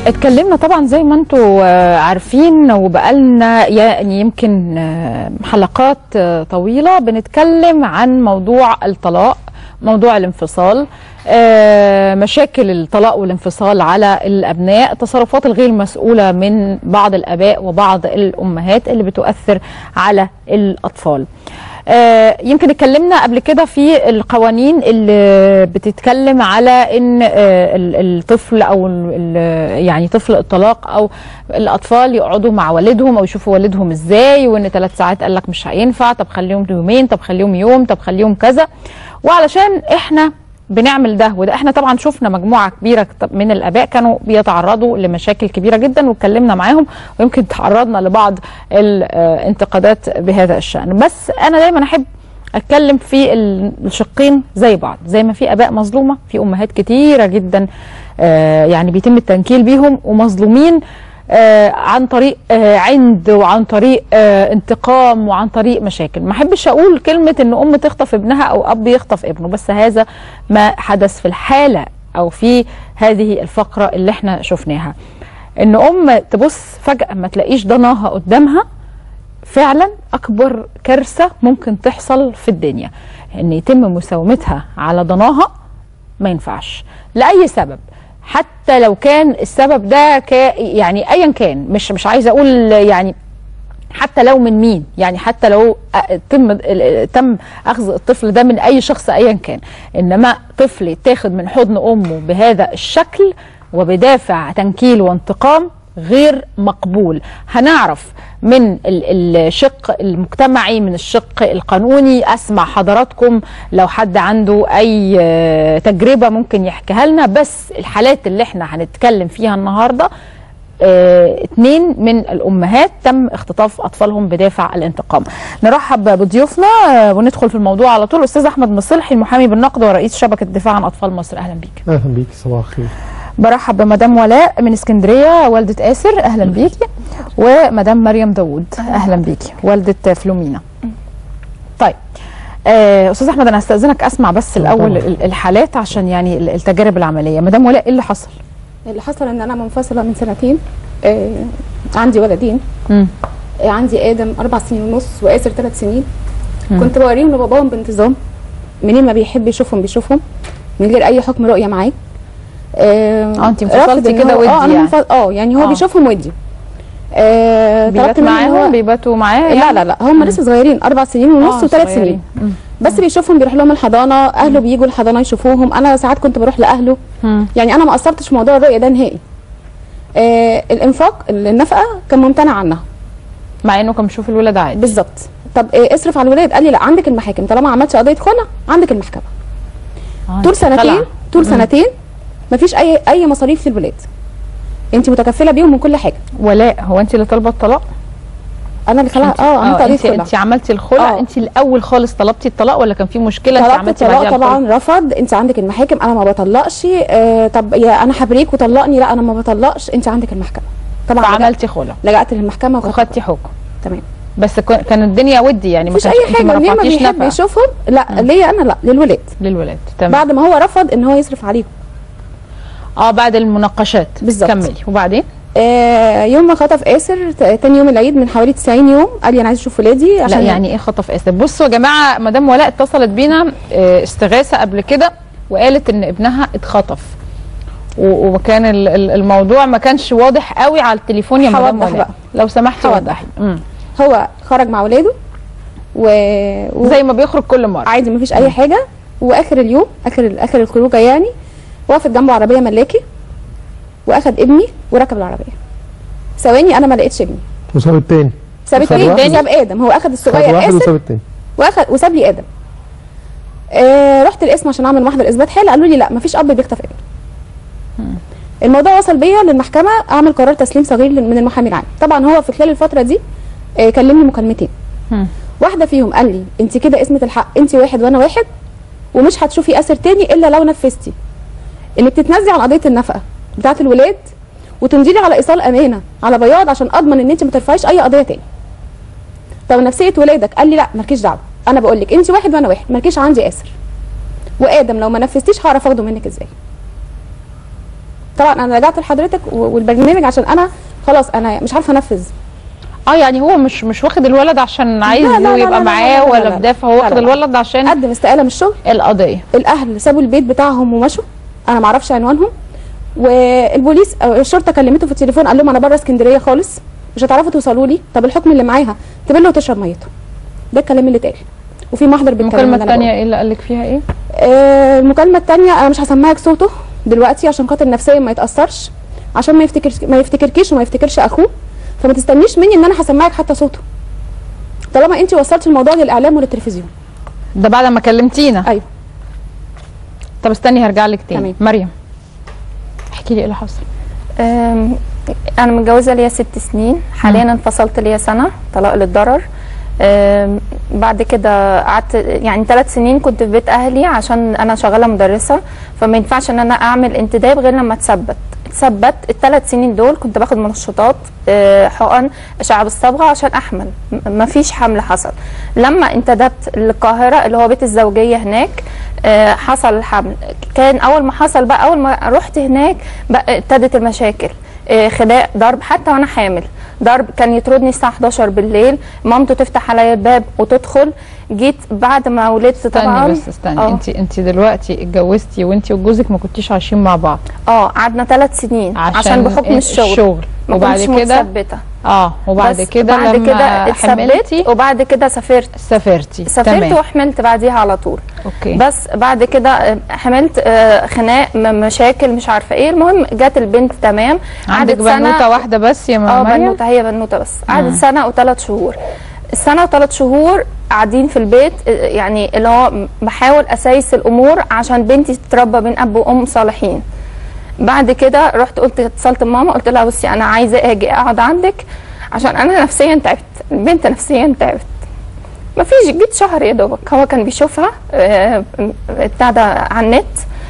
اتكلمنا طبعا زي ما انتم عارفين وبقالنا يعني يمكن آه، حلقات آه، طويله بنتكلم عن موضوع الطلاق موضوع الانفصال آه، مشاكل الطلاق والانفصال على الابناء التصرفات الغير مسؤوله من بعض الاباء وبعض الامهات اللي بتؤثر على الاطفال آه، يمكن اتكلمنا قبل كده في القوانين اللي بتتكلم على ان آه، ال- الطفل او ال- ال- يعني طفل الطلاق او الاطفال يقعدوا مع والدهم او يشوفوا والدهم ازاي وان ثلاث ساعات قال لك مش هينفع طب خليهم يومين طب خليهم يوم طب خليهم كذا وعلشان احنا بنعمل ده وده احنا طبعا شفنا مجموعه كبيره من الاباء كانوا بيتعرضوا لمشاكل كبيره جدا واتكلمنا معاهم ويمكن تعرضنا لبعض الانتقادات بهذا الشان بس انا دايما احب اتكلم في الشقين زي بعض زي ما في اباء مظلومه في امهات كتيره جدا آه، يعني بيتم التنكيل بيهم ومظلومين آه، عن طريق آه، عند وعن طريق آه، انتقام وعن طريق مشاكل ما احبش اقول كلمه ان ام تخطف ابنها او اب يخطف ابنه بس هذا ما حدث في الحاله او في هذه الفقره اللي احنا شفناها ان ام تبص فجاه ما تلاقيش ضناها قدامها فعلا اكبر كارثه ممكن تحصل في الدنيا ان يتم مساومتها على ضناها ما ينفعش لاي سبب حتى لو كان السبب ده ك يعني ايا كان مش مش عايزه اقول يعني حتى لو من مين يعني حتى لو أ- تم تم اخذ الطفل ده من اي شخص ايا كان انما طفل يتاخد من حضن امه بهذا الشكل وبدافع تنكيل وانتقام غير مقبول هنعرف من ال- الشق المجتمعي من الشق القانوني اسمع حضراتكم لو حد عنده اي آه، تجربه ممكن يحكيها لنا بس الحالات اللي احنا هنتكلم فيها النهارده آه، اتنين من الامهات تم اختطاف اطفالهم بدافع الانتقام نرحب بضيوفنا آه، وندخل في الموضوع على طول استاذ احمد مصلحي المحامي بالنقد ورئيس شبكه الدفاع عن اطفال مصر اهلا بيك اهلا بيك صباح الخير برحب بمدام ولاء من اسكندريه والده اسر اهلا بيكي ومدام مريم داوود اهلا بيكي والده فلومينا طيب آه، استاذ احمد انا هستاذنك اسمع بس الاول طبعا. ال- الحالات عشان يعني ال- التجارب العمليه مدام ولاء ايه اللي حصل اللي حصل ان انا منفصله من سنتين آه عندي ولدين مم. آه عندي ادم اربع سنين ونص واسر ثلاث سنين مم. كنت بوريهم لباباهم بانتظام منين ما بيحب يشوفهم بيشوفهم من غير اي حكم رؤيه معاه اه آه، أنت انفصلتي رافض إن كده هو- ودي اه انا يعني. منفصل اه يعني هو آه. بيشوفهم ودي آه بيبات طلبت منه إن معاهم هو بيباتوا معاه لا يعني؟ لا لا هم لسه صغيرين اربع سنين ونص آه، وثلاث صغيرين. سنين مم. بس بيشوفهم بيروح لهم الحضانه اهله بيجوا الحضانه يشوفوهم انا ساعات كنت بروح لاهله مم. يعني انا ما قصرتش في موضوع الرؤيه ده نهائي آه الانفاق النفقه كان ممتنع عنها مع انه كان بيشوف الولاد عادي بالظبط طب آه اصرف على الولاد قال لي لا عندك المحاكم طالما ما عملتش قضيه خلع عندك المحكمه آه، طول أنت سنتين خلع. طول سنتين مفيش اي اي مصاريف للولاد انت متكفله بيهم من كل حاجه ولاء هو انت اللي طالبه الطلاق انا اللي خلع اه عملت قضيه انت خلع انت عملتي الخلع آه. انت الاول خالص طلبتي الطلاق ولا كان في مشكله انت طلبت عملتي الطلاق بعديها الخلع؟ طبعا رفض انت عندك المحاكم انا ما بطلقش آه طب يا انا حبريك وطلقني لا انا ما بطلقش انت عندك المحكمه طبعا لجأت- فعملتي خلع لجأت للمحكمه وخدت وخدتي حكم تمام بس كن- كان الدنيا ودي يعني ما مفيش كانش اي انت حاجه ليه ما رفعتيش بيحب نفقة يشوفهم لا ليا انا لا للولاد للولاد تمام بعد ما هو رفض ان هو يصرف عليهم اه بعد المناقشات بالظبط. كملي وبعدين آه يوم ما خطف اسر ت- تاني يوم العيد من حوالي 90 يوم قال لي انا عايز اشوف ولادي لا عشان يعني ايه خطف اسر بصوا يا جماعه مدام ولاء اتصلت بينا آه، استغاثه قبل كده وقالت ان ابنها اتخطف و- وكان ال- ال- الموضوع ما كانش واضح قوي على التليفون يا مدام هوضح ولاء بقى. لو سمحتي هوضح. وضحي مم. هو خرج مع ولاده و... و... زي ما بيخرج كل مره عادي مفيش اي حاجه واخر اليوم اخر اخر الخروجه يعني وقفت جنبه عربيه ملاكي واخد ابني وركب العربيه ثواني انا ما لقيتش ابني وساب التاني ساب خد التاني واحد. ساب ادم هو اخد خد الصغير واحد اسر وساب التاني واخد وساب لي ادم آه رحت القسم عشان اعمل محضر اثبات حاله قالوا لي لا مفيش اب بيخطف ابنه الموضوع وصل بيا للمحكمه اعمل قرار تسليم صغير من المحامي العام طبعا هو في خلال الفتره دي آه كلمني مكالمتين مم. واحده فيهم قال لي انت كده اسمه الحق انت واحد وانا واحد ومش هتشوفي اثر تاني الا لو نفذتي انك تتنازلي عن قضيه النفقه بتاعه الولاد وتمضي لي على ايصال امانه على بياض عشان اضمن ان انت ما ترفعيش اي قضيه تاني طب نفسيه ولادك قال لي لا مالكيش دعوه انا بقول لك انت واحد وانا واحد مالكيش عندي اسر وادم لو ما نفذتيش هعرف اخده منك ازاي طبعا انا رجعت لحضرتك و- والبرنامج عشان انا خلاص انا مش عارفه انفذ اه يعني هو مش مش واخد الولد عشان عايز لا، لا، لا، لا، يبقى لا، معاه لا، لا، ولا لا، لا. بدافع هو لا، واخد لا، لا. الولد عشان قدم استقاله من الشغل القضيه الاهل سابوا البيت بتاعهم ومشوا انا ما اعرفش عنوانهم والبوليس أو الشرطه كلمته في التليفون قال لهم انا بره اسكندريه خالص مش هتعرفوا توصلوا لي طب الحكم اللي معاها تبل وتشرب ميته ده الكلام اللي اتقال وفي محضر بالكلام المكالمه اللي أنا الثانيه بقوله. ايه اللي قال لك فيها ايه آه، المكالمه الثانيه انا مش هسمعك صوته دلوقتي عشان خاطر نفسيا ما يتاثرش عشان ما يفتكرش ما يفتكركيش وما يفتكرش اخوه فما تستنيش مني ان انا هسمعك حتى صوته طالما انت وصلت الموضوع للاعلام وللتلفزيون ده بعد ما كلمتينا ايوه طب استني هرجع لك تاني تمام. مريم احكي لي ايه اللي حصل أم، انا متجوزه ليا ست سنين حاليا انفصلت ليا سنه طلاق للضرر أم، بعد كده قعدت يعني ثلاث سنين كنت في بيت اهلي عشان انا شغاله مدرسه فما ينفعش ان انا اعمل انتداب غير لما اتثبت اتثبت الثلاث سنين دول كنت باخد منشطات أه، حقن اشعه بالصبغه عشان احمل ما فيش حمل حصل لما انتدبت للقاهره اللي هو بيت الزوجيه هناك آه، حصل الحمل كان اول ما حصل بقى اول ما رحت هناك بقى ابتدت المشاكل آه، خناق ضرب حتى وانا حامل ضرب كان يطردني الساعه 11 بالليل مامته تفتح عليا الباب وتدخل جيت بعد ما ولدت استني طبعا بس استني آه. انت انت دلوقتي اتجوزتي وانت وجوزك ما كنتيش عايشين مع بعض اه قعدنا ثلاث سنين عشان, عشان بحكم الشغل, الشغل ما وبعد كنتش كده متثبته اه وبعد بس كده بعد لما كده حملتي اتثبت وبعد كده سافرت سافرتي سافرت تمام وحملت بعديها على طول اوكي بس بعد كده آه، حملت آه، خناق م- مشاكل مش عارفه ايه المهم جت البنت تمام عندك قعدت سنة- بنوته واحده بس يا اه ماما مريم بنوته هي بنوته بس قعدت مم. سنه وثلاث شهور السنه وثلاث شهور قاعدين في البيت آه، يعني اللي هو م- بحاول اسايس الامور عشان بنتي تتربى بين اب وام صالحين بعد كده رحت قلت اتصلت بماما قلت لها بصي انا عايزه اجي اقعد عندك عشان انا نفسيا تعبت البنت نفسيا تعبت ما فيش جيت شهر يا دوبك هو كان بيشوفها آه، بتاع ده على النت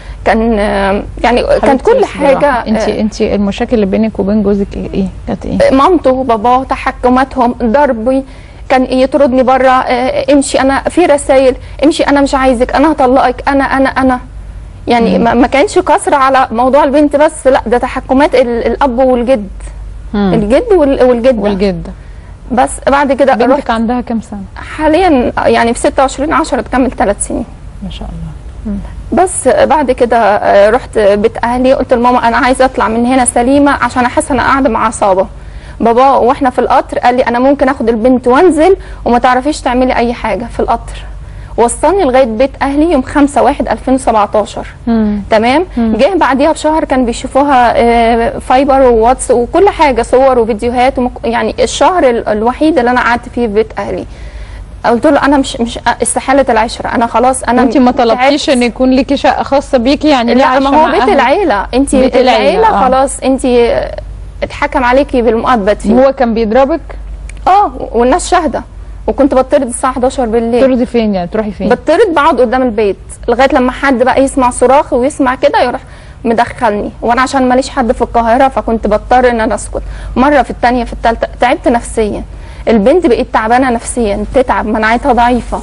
كان آه، يعني كانت حبيبتي كل بس بالراحة. حاجه انت انت المشاكل اللي بينك وبين جوزك ايه ايه كانت ايه مامته وباباه تحكماتهم ضربي كان يطردني بره آه، امشي انا في رسائل امشي انا مش عايزك انا هطلقك انا انا انا يعني ما ما كانش قصر على موضوع البنت بس لا ده تحكمات ال- الاب والجد مم. الجد وال- والجده والجده بس بعد كده رحت بنتك عندها كام سنه حاليا يعني في 26 10 تكمل ثلاث سنين ما شاء الله بس بعد كده آه، رحت بيت اهلي قلت لماما انا عايزه اطلع من هنا سليمه عشان احس انا قاعده مع عصابه بابا واحنا في القطر قال لي انا ممكن اخد البنت وانزل وما تعرفيش تعملي اي حاجه في القطر وصلني لغايه بيت اهلي يوم 5 1 2017 مم. تمام جه بعديها بشهر كان بيشوفوها آه، فايبر وواتس وكل حاجه صور وفيديوهات ومك... يعني الشهر ال- الوحيد اللي انا قعدت فيه في بيت اهلي قلت له انا مش مش استحاله العشره انا خلاص انا انت ما تعبت. طلبتيش ان يكون ليكي شقه خاصه بيكي يعني ليه لا عايشة ما هو مع بيت أهلك؟ العيله انت بيت بيت العيلة، العيله آه. خلاص انت اتحكم عليكي بالمؤبد فيه هو كان بيضربك اه والناس شاهده وكنت بطرد الساعه 11 بالليل ترضي فين يعني تروحي فين بطرد بقعد قدام البيت لغايه لما حد بقى يسمع صراخ ويسمع كده يروح مدخلني وانا عشان ماليش حد في القاهره فكنت بضطر ان انا اسكت مره في الثانيه في الثالثه تعبت نفسيا البنت بقت تعبانه نفسيا تتعب مناعتها ضعيفه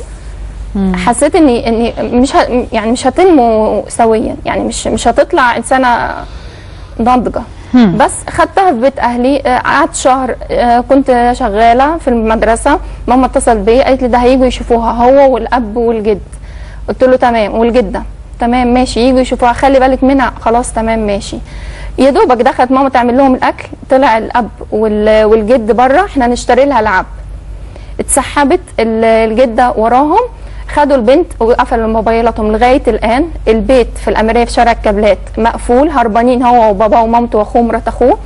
حسيت اني اني مش ه... يعني مش هتنمو سويا يعني مش مش هتطلع انسانه ناضجه بس خدتها في بيت اهلي آه، قعدت شهر آه، كنت شغاله في المدرسه ماما اتصل بيا قالت لي ده هيجوا يشوفوها هو والاب والجد قلت له تمام والجده تمام ماشي يجوا يشوفوها خلي بالك منها خلاص تمام ماشي يا دوبك دخلت ماما تعمل لهم الاكل طلع الاب وال- والجد بره احنا نشتري لها لعب اتسحبت ال- الجده وراهم خدوا البنت وقفلوا موبايلاتهم لغايه الان البيت في الاميريه في شارع الكابلات مقفول هربانين هو وباباه ومامته واخوه ومرات اخوه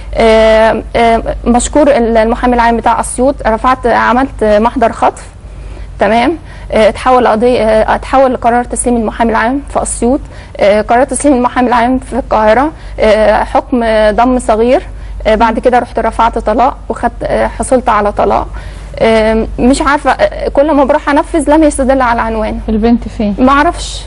آه، آه، مشكور المحامي العام بتاع اسيوط رفعت عملت محضر خطف تمام آه، اتحول قضيه آه، اتحول لقرار تسليم المحامي العام في اسيوط آه، قرار تسليم المحامي العام في القاهره آه، حكم آه، ضم صغير آه، بعد كده رحت رفعت طلاق وخدت آه، حصلت على طلاق آه، مش عارفه آه، كل ما بروح انفذ لم يستدل على عنوان البنت فين ما اعرفش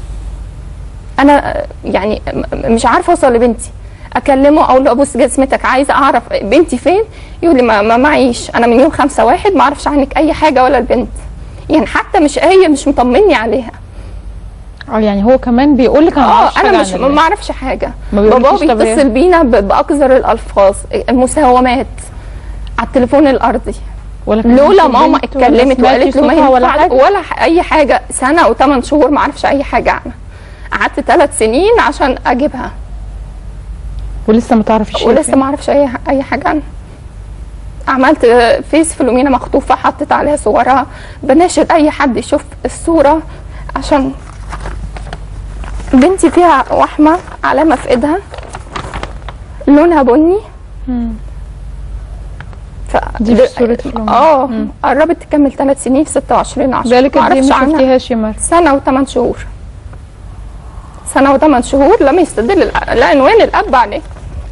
انا آه، يعني م- مش عارفه اوصل لبنتي اكلمه اقول له ابوس جسمتك عايزه اعرف بنتي فين يقول لي ما, ما معيش انا من يوم خمسة واحد ما اعرفش عنك اي حاجه ولا البنت يعني حتى مش هي مش مطمني عليها اه يعني هو كمان بيقول لك انا ما اه اعرفش حاجه انا عن مش ال- ما اعرفش حاجه ما بيقولكيش بابا طب إيه؟ بيتصل بينا ب- باقذر الالفاظ المساومات على التليفون الارضي ولا كان لولا في ماما بنت ولا اتكلمت سمعتي وقالت له ما صوتها ولا ينفعش حاجه ولا ح- اي حاجه سنه وثمان شهور ما اعرفش اي حاجه عنها قعدت ثلاث سنين عشان اجيبها ولسه ما تعرفيش هي ولسه فين. ما اعرفش اي اي حاجه عنها عملت فيس فيلومينا مخطوفه حطيت عليها صورها بناشد اي حد يشوف الصوره عشان بنتي فيها وحمه علامه في ايدها لونها بني ف... دي في صورة فيلومينا. اه قربت تكمل ثلاث سنين في 26 10 بالك ما قد ايه اعرفش ما عنها شفتيهاش يا مر سنة وثمان شهور سنة وثمان شهور لم يستدل الع- العنوان الأب عليه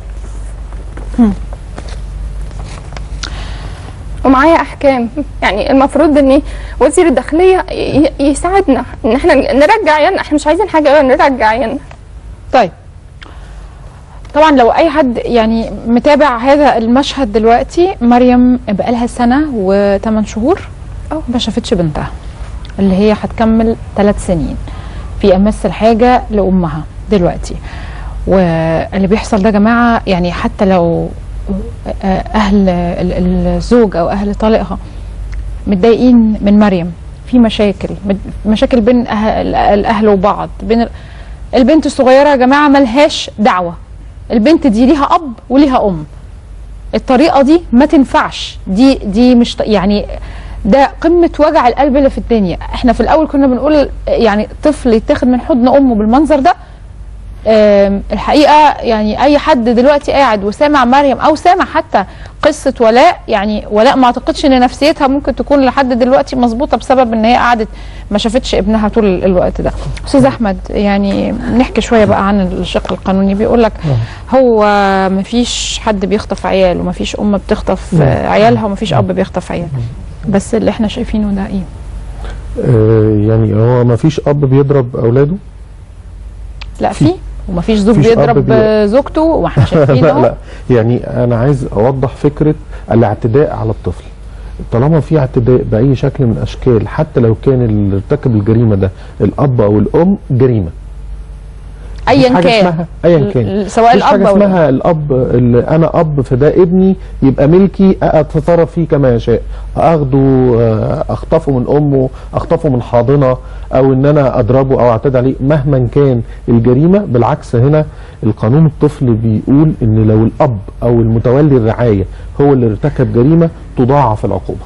ومعايا أحكام يعني المفروض إن وزير الداخلية ي- يساعدنا إن إحنا نرجع عيالنا إحنا مش عايزين حاجة غير نرجع عيالنا طيب طبعا لو اي حد يعني متابع هذا المشهد دلوقتي مريم بقالها سنه وثمان شهور أه. ما شافتش بنتها اللي هي هتكمل ثلاث سنين في امس الحاجه لامها دلوقتي واللي بيحصل ده يا جماعه يعني حتى لو اهل ال- الزوج او اهل طليقها متضايقين من مريم في مشاكل مد- مشاكل بين أه- الاهل وبعض بين ال- البنت الصغيره يا جماعه ملهاش دعوه البنت دي ليها اب وليها ام الطريقه دي ما تنفعش دي دي مش ط- يعني ده قمه وجع القلب اللي في الدنيا احنا في الاول كنا بنقول يعني طفل يتاخد من حضن امه بالمنظر ده آم، الحقيقه يعني اي حد دلوقتي قاعد وسامع مريم او سامع حتى قصه ولاء يعني ولاء ما اعتقدش ان نفسيتها ممكن تكون لحد دلوقتي مظبوطه بسبب ان هي قعدت ما شافتش ابنها طول الوقت ده استاذ احمد يعني نحكي شويه بقى عن الشق القانوني بيقول لك هو ما فيش حد بيخطف عيال وما فيش ام بتخطف آه، عيالها وما فيش اب بيخطف عيال بس اللي احنا شايفينه ده ايه آه يعني هو ما فيش اب بيضرب اولاده لا في وما فيش زوج فيش أب بيضرب بي- آه، زوجته واحنا شايفين لا اهو لا يعني انا عايز اوضح فكره الاعتداء على الطفل طالما في اعتداء باي شكل من الاشكال حتى لو كان اللي ارتكب الجريمه ده الاب او الام جريمه مفيش ايا حاجة كان اسمها ايا كان ال- سواء مفيش الاب حاجه او الأم. اسمها الاب اللي انا اب فده ابني يبقى ملكي اتصرف فيه كما يشاء اخده آه، اخطفه من امه اخطفه من حاضنه او ان انا اضربه او اعتدي عليه مهما كان الجريمه بالعكس هنا القانون الطفل بيقول ان لو الاب او المتولي الرعايه هو اللي ارتكب جريمه تضاعف العقوبه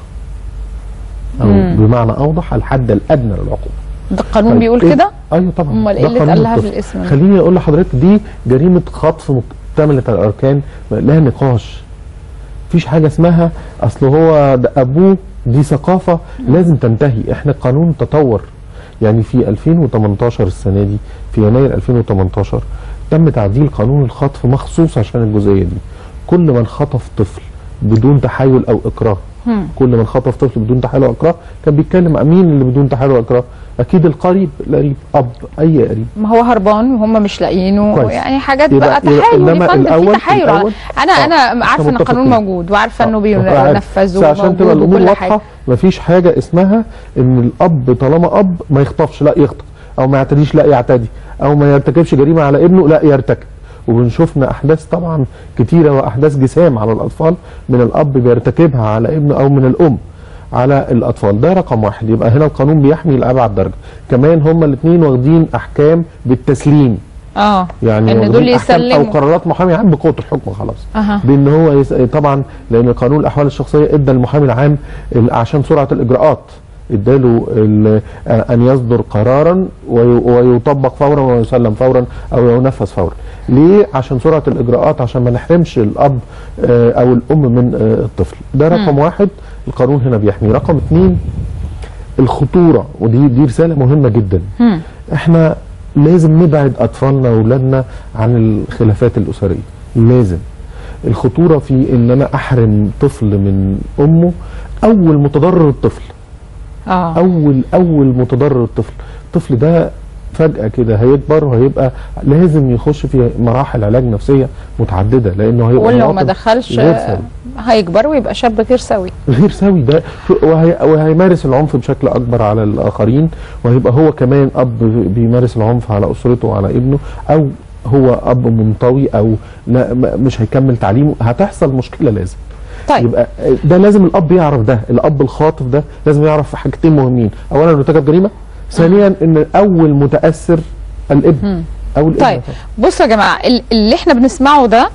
او مم. بمعنى اوضح الحد الادنى للعقوبه ده القانون طيب بيقول إيه؟ كده ايوه طبعا امال ده ايه اللي قانون اتقال لها في الطفل. الاسم ده؟ خليني اقول لحضرتك دي جريمه خطف مكتمله الاركان لها نقاش مفيش حاجه اسمها اصل هو ده ابوه دي ثقافه لازم تنتهي احنا القانون تطور يعني في 2018 السنه دي في يناير 2018 تم تعديل قانون الخطف مخصوص عشان الجزئيه دي كل من خطف طفل بدون تحايل او اكراه مم. كل من خطف طفل بدون تحايل او اكراه كان بيتكلم عن مين اللي بدون تحايل او اكراه اكيد القريب القريب اب اي قريب ما هو هربان وهم مش لاقيينه كويس. يعني حاجات يبقى- بقى يبقى تحايل إنما يا فندم في الأول- تحايل على- الأول انا آه، انا إحنا عارفه ان القانون متفقين. موجود وعارفه انه عارف. بينفذ بس عشان تبقى وموجود الامور وكل واضحه حاجه مفيش حاجه اسمها ان الاب طالما اب ما يخطفش لا يخطف او ما يعتديش لا يعتدي او ما يرتكبش جريمه على ابنه لا يرتكب وبنشوفنا احداث طبعا كتيره واحداث جسام على الاطفال من الاب بيرتكبها على ابنه او من الام على الاطفال ده رقم واحد يبقى هنا القانون بيحمي لابعد درجه كمان هما الاثنين واخدين احكام بالتسليم اه يعني ان دول واخدين أحكام او يسلموا قرارات محامي عام بقوه الحكم خلاص اها بان هو يس... طبعا لان قانون الاحوال الشخصيه ادى المحامي العام ال- عشان سرعه الاجراءات اداله ال- ان يصدر قرارا وي... ويطبق فورا ويسلم فورا او ينفذ فورا ليه عشان سرعه الاجراءات عشان ما نحرمش الاب آه، او الام من آه، الطفل ده رقم واحد القانون هنا بيحمي رقم اتنين الخطوره ودي دي رساله مهمه جدا مم. احنا لازم نبعد اطفالنا واولادنا عن الخلافات الاسريه لازم الخطوره في ان انا احرم طفل من امه اول متضرر الطفل اه اول اول متضرر الطفل الطفل ده فجاه كده هيكبر وهيبقى لازم يخش في مراحل علاج نفسيه متعدده لانه هيبقى ولو ما مواطن دخلش غير آه، سوي. هيكبر ويبقى شاب غير سوي غير سوي ده وهي وهيمارس العنف بشكل اكبر على الاخرين وهيبقى هو كمان اب بيمارس العنف على اسرته وعلى ابنه او هو اب منطوي او لا م- مش هيكمل تعليمه هتحصل مشكله لازم طيب يبقى ده لازم الاب يعرف ده الاب الخاطف ده لازم يعرف حاجتين مهمين اولا انه ارتكب جريمه ثانيا ان اول متاثر الابن او الابن طيب بصوا يا جماعه ال- اللي احنا بنسمعه ده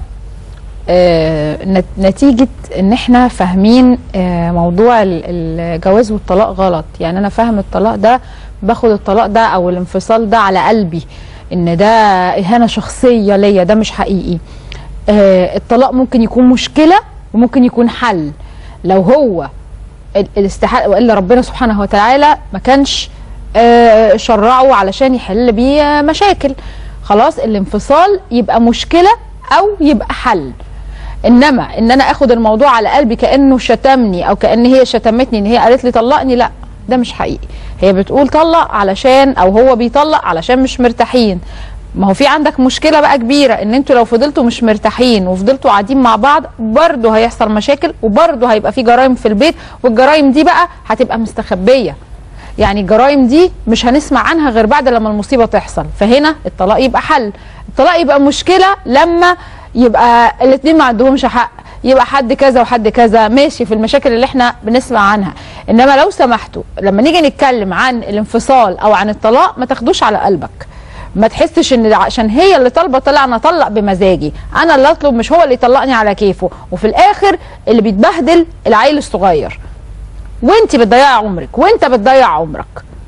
آه، نت- نتيجة ان احنا فاهمين آه، موضوع ال- الجواز والطلاق غلط يعني انا فاهم الطلاق ده باخد الطلاق ده او الانفصال ده على قلبي ان ده اهانة شخصية ليا ده مش حقيقي آه، الطلاق ممكن يكون مشكلة وممكن يكون حل لو هو ال- الاستحاله والا ربنا سبحانه وتعالى ما كانش آه، شرعه علشان يحل بيه آه، مشاكل خلاص الانفصال يبقى مشكله او يبقى حل انما ان انا اخد الموضوع على قلبي كانه شتمني او كان هي شتمتني ان هي قالت لي طلقني لا ده مش حقيقي هي بتقول طلق علشان او هو بيطلق علشان مش مرتاحين ما هو في عندك مشكله بقى كبيره ان انتوا لو فضلتوا مش مرتاحين وفضلتوا قاعدين مع بعض برضه هيحصل مشاكل وبرضه هيبقى في جرائم في البيت والجرائم دي بقى هتبقى مستخبيه يعني الجرائم دي مش هنسمع عنها غير بعد لما المصيبه تحصل فهنا الطلاق يبقى حل الطلاق يبقى مشكله لما يبقى الاثنين ما عندهمش حق يبقى حد كذا وحد كذا ماشي في المشاكل اللي احنا بنسمع عنها انما لو سمحتوا لما نيجي نتكلم عن الانفصال او عن الطلاق ما تاخدوش على قلبك ما تحسش ان عشان هي اللي طالبه طلع انا اطلق بمزاجي انا اللي اطلب مش هو اللي يطلقني على كيفه وفي الاخر اللي بيتبهدل العيل الصغير وانت بتضيعي عمرك وانت بتضيع عمرك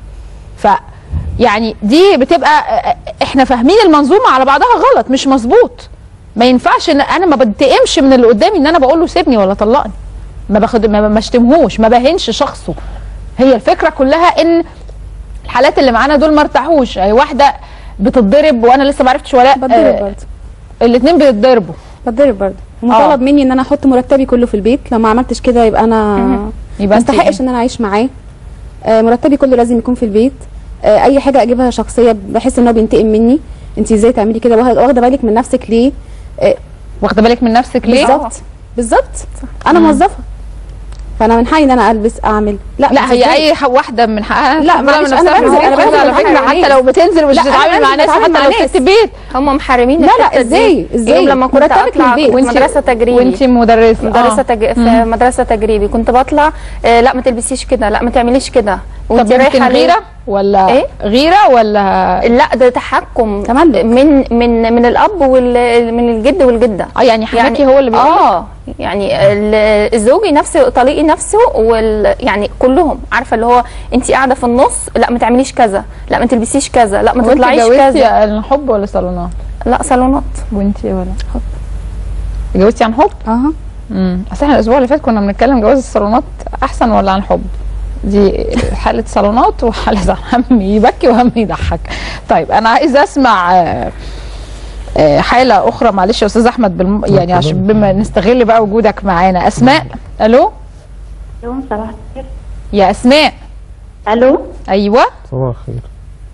ف يعني دي بتبقى احنا فاهمين المنظومه على بعضها غلط مش مظبوط ما ينفعش ان انا ما بنتقمش من اللي قدامي ان انا بقول له سيبني ولا طلقني ما باخد ما ما اشتمهوش ما بهنش شخصه هي الفكره كلها ان الحالات اللي معانا دول ما ارتاحوش هي واحده بتتضرب وانا لسه ما عرفتش ولا بتضرب برضه الاثنين بيتضربوا بتضرب برضه ومطالب مني ان انا احط مرتبي كله في البيت لو ما عملتش كده يبقى انا يبقى ما انت استحقش ان انا اعيش معاه آه، مرتبي كله لازم يكون في البيت آه، اي حاجه اجيبها شخصيه بحس ان هو بينتقم مني انت ازاي تعملي كده واخد- واخده بالك من نفسك ليه آه، واخده بالك من نفسك ليه؟ بالظبط بالظبط انا موظفه فانا من حقي ان انا البس اعمل لا لا مش هي إزاي. اي ح- واحده من حقها لا، تاخد بالها معلش، من أنا نفسها. بنزل- أنا على بنزل فكره بتعامل مع حتى ناس. لو بتنزل مش لا، أنا بتتعامل مع بنزل ناس بتعامل حتى مع لو ناس. ست بيت هم محرمين لا، لا، الحتة دي. إزاي؟ إزاي؟ يوم لما كنت مرتبك اطلع للبيت. كنت مدرسه تجريبي وانت مدرسه مدرسه آه. تج... في مدرسه تجريبي كنت بطلع آه لا ما تلبسيش كده لا ما تعمليش كده طب وانت يمكن رايحه ليه؟ غيره ولا إيه؟ غيره ولا لا ده تحكم تملك. من من من الاب وال من الجد والجده اه يعني حماكي هو اللي بيقول لك؟ اه يعني ال- الزوجي نفسه طليقي نفسه وال يعني كلهم عارفه اللي هو انت قاعده في النص لا ما تعمليش كذا لا ما تلبسيش كذا لا ما وانت تطلعيش اتجوزتي كذا عن حب ولا صالونات؟ لا صالونات وانت ولا حب؟ اتجوزتي عن حب؟ اها امم اصل احنا الاسبوع اللي فات كنا بنتكلم جواز الصالونات احسن ولا عن حب؟ دي حالة صالونات وحالة هم يبكي وهم يضحك. طيب انا عايزه اسمع آه، آه، حالة أخرى معلش يا أستاذ أحمد بالم... يعني عشان بما نستغل بقى وجودك معانا أسماء ألو الو صباح الخير يا أسماء الو أيوه صباح الخير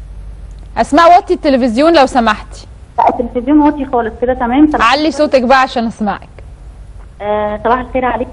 أسماء وطي التلفزيون لو سمحتي لا التلفزيون واطي خالص كده تمام صباح, علي صوتك بقى عشان أسمعك آه صباح الخير عليك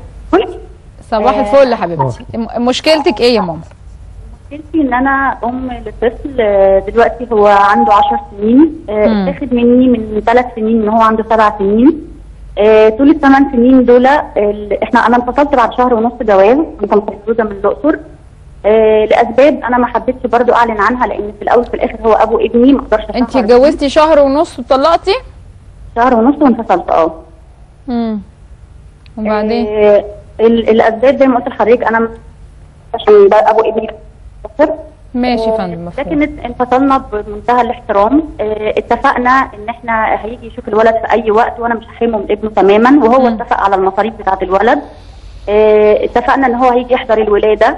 صباح آه، الفل يا حبيبتي م- مشكلتك إيه يا ماما؟ مشكلتي ان انا ام لطفل آه، دلوقتي هو عنده 10 سنين آه، مم. اتاخد مني من ثلاث سنين ان هو عنده سبع سنين آه، طول الثمان سنين دول ال- احنا انا انفصلت بعد شهر ونص جواز كنت متجوزه من الاقصر آه، لاسباب انا ما حبيتش برضو اعلن عنها لان في الاول في الاخر هو ابو ابني ما اقدرش أنت أشهر اتجوزتي شهر ونص وطلقتي؟ شهر ونص وانفصلت اه امم وبعدين؟ آه، ال- الاسباب زي ما قلت لحضرتك انا عشان ده ابو ابني مصر. ماشي يا آه، فندم مفهوم لكن ات- انفصلنا بمنتهى الاحترام آه، اتفقنا ان احنا هيجي يشوف الولد في اي وقت وانا مش هحرمه من ابنه تماما وهو مم. اتفق على المصاريف بتاعه الولد آه، اتفقنا ان هو هيجي يحضر الولاده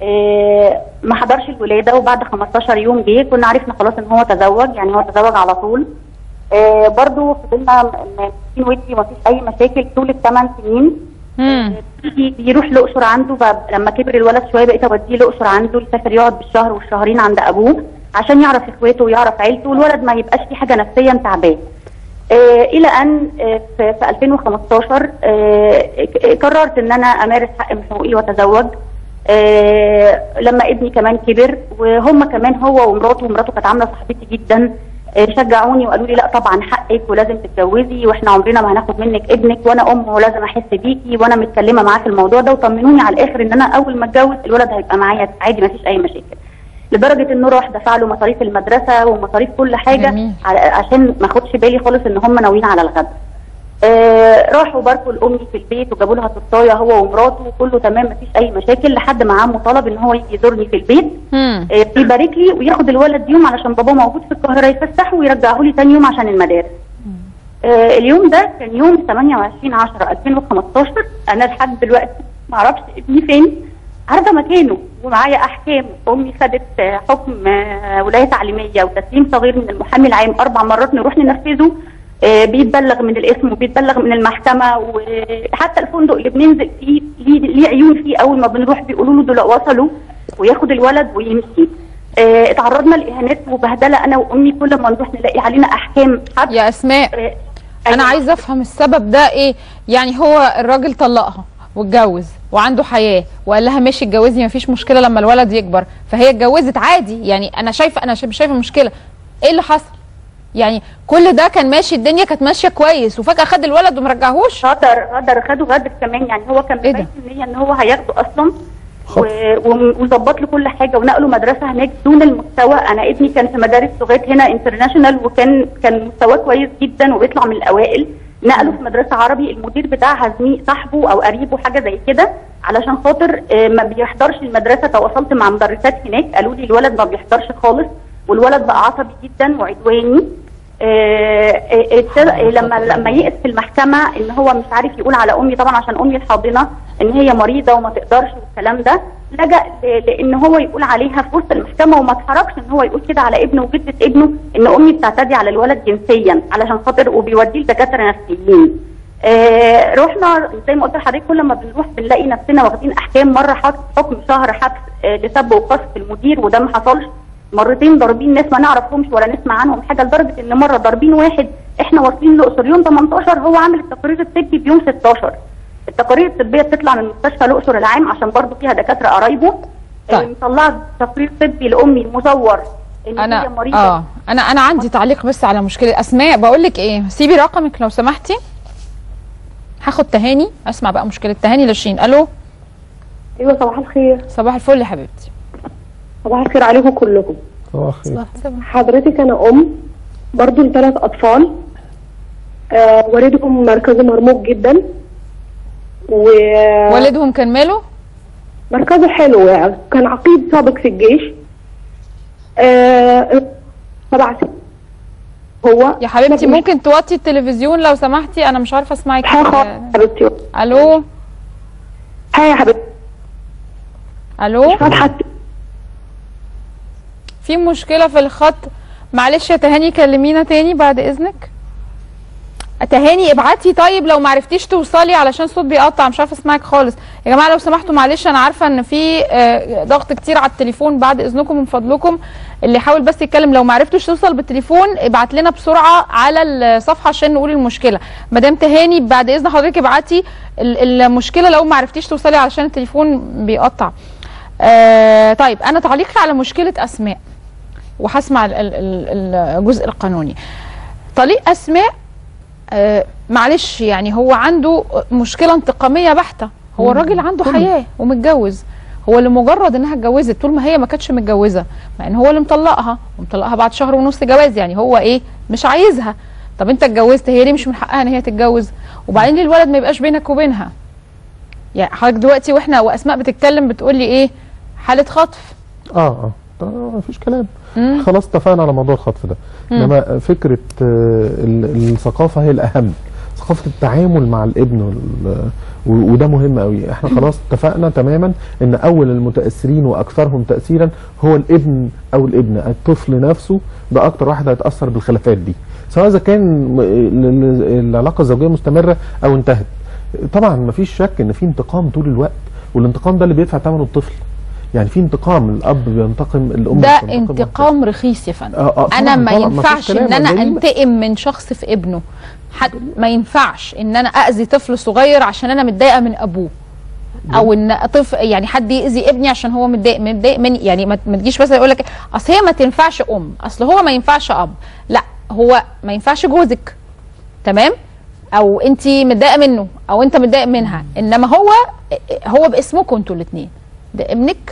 آه، ما حضرش الولاده وبعد 15 يوم جه كنا عرفنا خلاص ان هو تزوج يعني هو تزوج على طول آه، برضو فضلنا م- ماسكين ودي ومفيش اي مشاكل طول الثمان سنين مم. بيجي بيروح الاقصر عنده بقى لما كبر الولد شويه بقيت اوديه الاقصر عنده يسافر يقعد بالشهر والشهرين عند ابوه عشان يعرف اخواته ويعرف عيلته والولد ما يبقاش فيه حاجه نفسيا تعباه آه الى ان آه في, في 2015 آه ك- قررت ان انا امارس حق من حقوقي واتزوج آه لما ابني كمان كبر وهم كمان هو ومراته ومراته كانت عامله صاحبتي جدا آه شجعوني وقالوا لي لا طبعا حقك ولازم تتجوزي واحنا عمرنا ما هناخد منك ابنك وانا ام ولازم احس بيكي وانا متكلمه معاه في الموضوع ده وطمنوني على الاخر ان انا اول ما اتجوز الولد هيبقى معايا عادي ما فيش اي مشاكل لدرجه انه راح دفع له مصاريف المدرسه ومصاريف كل حاجه جميل. على- عشان ما اخدش بالي خالص ان هم ناويين على الغدا آه راحوا باركوا لامي في البيت وجابوا لها تورتايه هو ومراته وكله تمام مفيش اي مشاكل لحد ما عمه طلب ان هو يجي يزورني في البيت مم. آه يبارك لي وياخد الولد يوم علشان باباه موجود في القاهره يفسحه ويرجعه لي تاني يوم عشان المدارس آه اليوم ده كان يوم 28 10 2015 انا لحد دلوقتي ما اعرفش ابني فين عارفه مكانه ومعايا احكام امي خدت آه، حكم آه، ولايه تعليميه وتسليم صغير من المحامي العام اربع مرات نروح ننفذه آه، بيتبلغ من الاسم وبيتبلغ من المحكمه وحتى الفندق اللي بننزل فيه ليه ليه عيون فيه اول ما بنروح بيقولوا له دول وصلوا وياخد الولد ويمشي آه، اتعرضنا لاهانات وبهدله انا وامي كل ما نروح نلاقي علينا احكام حبس يا اسماء آه، انا أيوة. عايزه افهم السبب ده ايه يعني هو الراجل طلقها واتجوز وعنده حياه وقال لها ماشي اتجوزي مفيش مشكله لما الولد يكبر فهي اتجوزت عادي يعني انا شايفه انا مش شايفه مشكله ايه اللي حصل يعني كل ده كان ماشي الدنيا كانت ماشيه كويس وفجاه خد الولد ومرجعهوش غدر غدر خده غدر كمان يعني هو كان إيه ده؟ باين النية ان هو هياخده اصلا خطف. و- وم- وظبط له كل حاجه ونقله مدرسه هناك دون المستوى انا ابني كان في مدارس لغات هنا انترناشونال وكان كان مستواه كويس جدا وبيطلع من الاوائل نقله في مدرسه عربي المدير بتاعها زميل صاحبه او قريبه حاجه زي كده علشان خاطر آه، ما بيحضرش المدرسه تواصلت مع مدرسات هناك قالوا لي الولد ما بيحضرش خالص والولد بقى عصبي جدا وعدواني آه، آه، ابتدى- آه، لما لما يئس في المحكمه ان هو مش عارف يقول على امي طبعا عشان امي الحاضنه ان هي مريضه وما تقدرش والكلام ده لجأ ل- لان هو يقول عليها في وسط المحكمه وما اتحركش ان هو يقول كده على ابنه وجده ابنه ان امي بتعتدي على الولد جنسيا علشان خاطر وبيوديه لدكاتره نفسيين. آه رحنا زي ما قلت لحضرتك كل ما بنروح بنلاقي نفسنا واخدين احكام مره حط- حكم شهر حبس آه لسب وقذف المدير وده ما حصلش مرتين ضاربين ناس ما نعرفهمش ولا نسمع عنهم حاجه لدرجه ان مره ضاربين واحد احنا واصلين الاقصر يوم 18 هو عامل التقرير الطبي بيوم 16 التقارير الطبيه بتطلع من مستشفى الاقصر العام عشان برضه فيها دكاتره قرايبه طيب. طيب. مطلعه تقرير طبي لامي مزور ان هي انا مريضه اه انا انا عندي تعليق بس على مشكله اسماء بقول لك ايه سيبي رقمك لو سمحتي هاخد تهاني اسمع بقى مشكله تهاني لشين الو ايوه صباح الخير صباح الفل يا حبيبتي صباح الخير عليكم كلكم صباح الخير حضرتك انا ام برضو لثلاث اطفال آه والدهم مركزه مرموق جدا ومركزه والدهم كان ماله حلو يعني كان عقيد سابق في الجيش آه سبع سنين هو يا حبيبتي ممكن توطي التلفزيون لو سمحتي انا مش عارفه اسمعك ها خالص حبيبتي الو ها يا حبيبتي الو فاتحه في مشكله في الخط معلش يا تهاني كلمينا تاني بعد اذنك تهاني ابعتي طيب لو ما عرفتيش توصلي علشان الصوت بيقطع مش عارفه اسمعك خالص يا جماعه لو سمحتوا معلش انا عارفه ان في آه، ضغط كتير على التليفون بعد اذنكم من فضلكم اللي يحاول بس يتكلم لو ما عرفتوش توصل بالتليفون ابعت لنا بسرعه على الصفحه عشان نقول المشكله مدام تهاني بعد اذن حضرتك ابعتي ال- المشكله لو ما عرفتيش توصلي علشان التليفون بيقطع آه طيب انا تعليقي على مشكله اسماء وهسمع ال- ال- ال- الجزء القانوني طليق اسماء آه معلش يعني هو عنده مشكله انتقاميه بحته هو الراجل عنده حياه ومتجوز هو لمجرد انها اتجوزت طول ما هي ما كانتش متجوزه مع ان هو اللي مطلقها ومطلقها بعد شهر ونص جواز يعني هو ايه مش عايزها طب انت اتجوزت هي ليه مش من حقها ان هي تتجوز وبعدين ليه الولد ما يبقاش بينك وبينها يعني حضرتك دلوقتي واحنا واسماء بتتكلم بتقول لي ايه حاله خطف اه اه طبعاً مفيش كلام خلاص اتفقنا على موضوع الخطف ده انما فكره آه، ال- الثقافه هي الاهم ثقافه التعامل مع الابن وال- و- وده مهم قوي احنا خلاص اتفقنا تماما ان اول المتاثرين واكثرهم تاثيرا هو الابن او الابنه الطفل نفسه ده اكتر واحد هيتاثر بالخلافات دي سواء اذا كان م- ال- ال- العلاقه الزوجيه مستمره او انتهت طبعا مفيش شك ان في انتقام طول الوقت والانتقام ده اللي بيدفع ثمنه الطفل يعني في انتقام الاب بينتقم الام ده بتنتقم انتقام رخيص يا فندم آه، آه، طبعاً، انا ما طبعاً، مفيش ينفعش كلام، ان انا جريمة. انتقم من شخص في ابنه حد ما ينفعش ان انا اذي طفل صغير عشان انا متضايقه من ابوه او ان طفل يعني حد يأذي ابني عشان هو متضايق متضايق مني يعني ما ما تجيش بس يقول لك اصل هي ما تنفعش ام اصل هو ما ينفعش اب لا هو ما ينفعش جوزك تمام او انت متضايقه منه او انت متضايق منها انما هو هو باسمكم انتوا الاثنين ده ابنك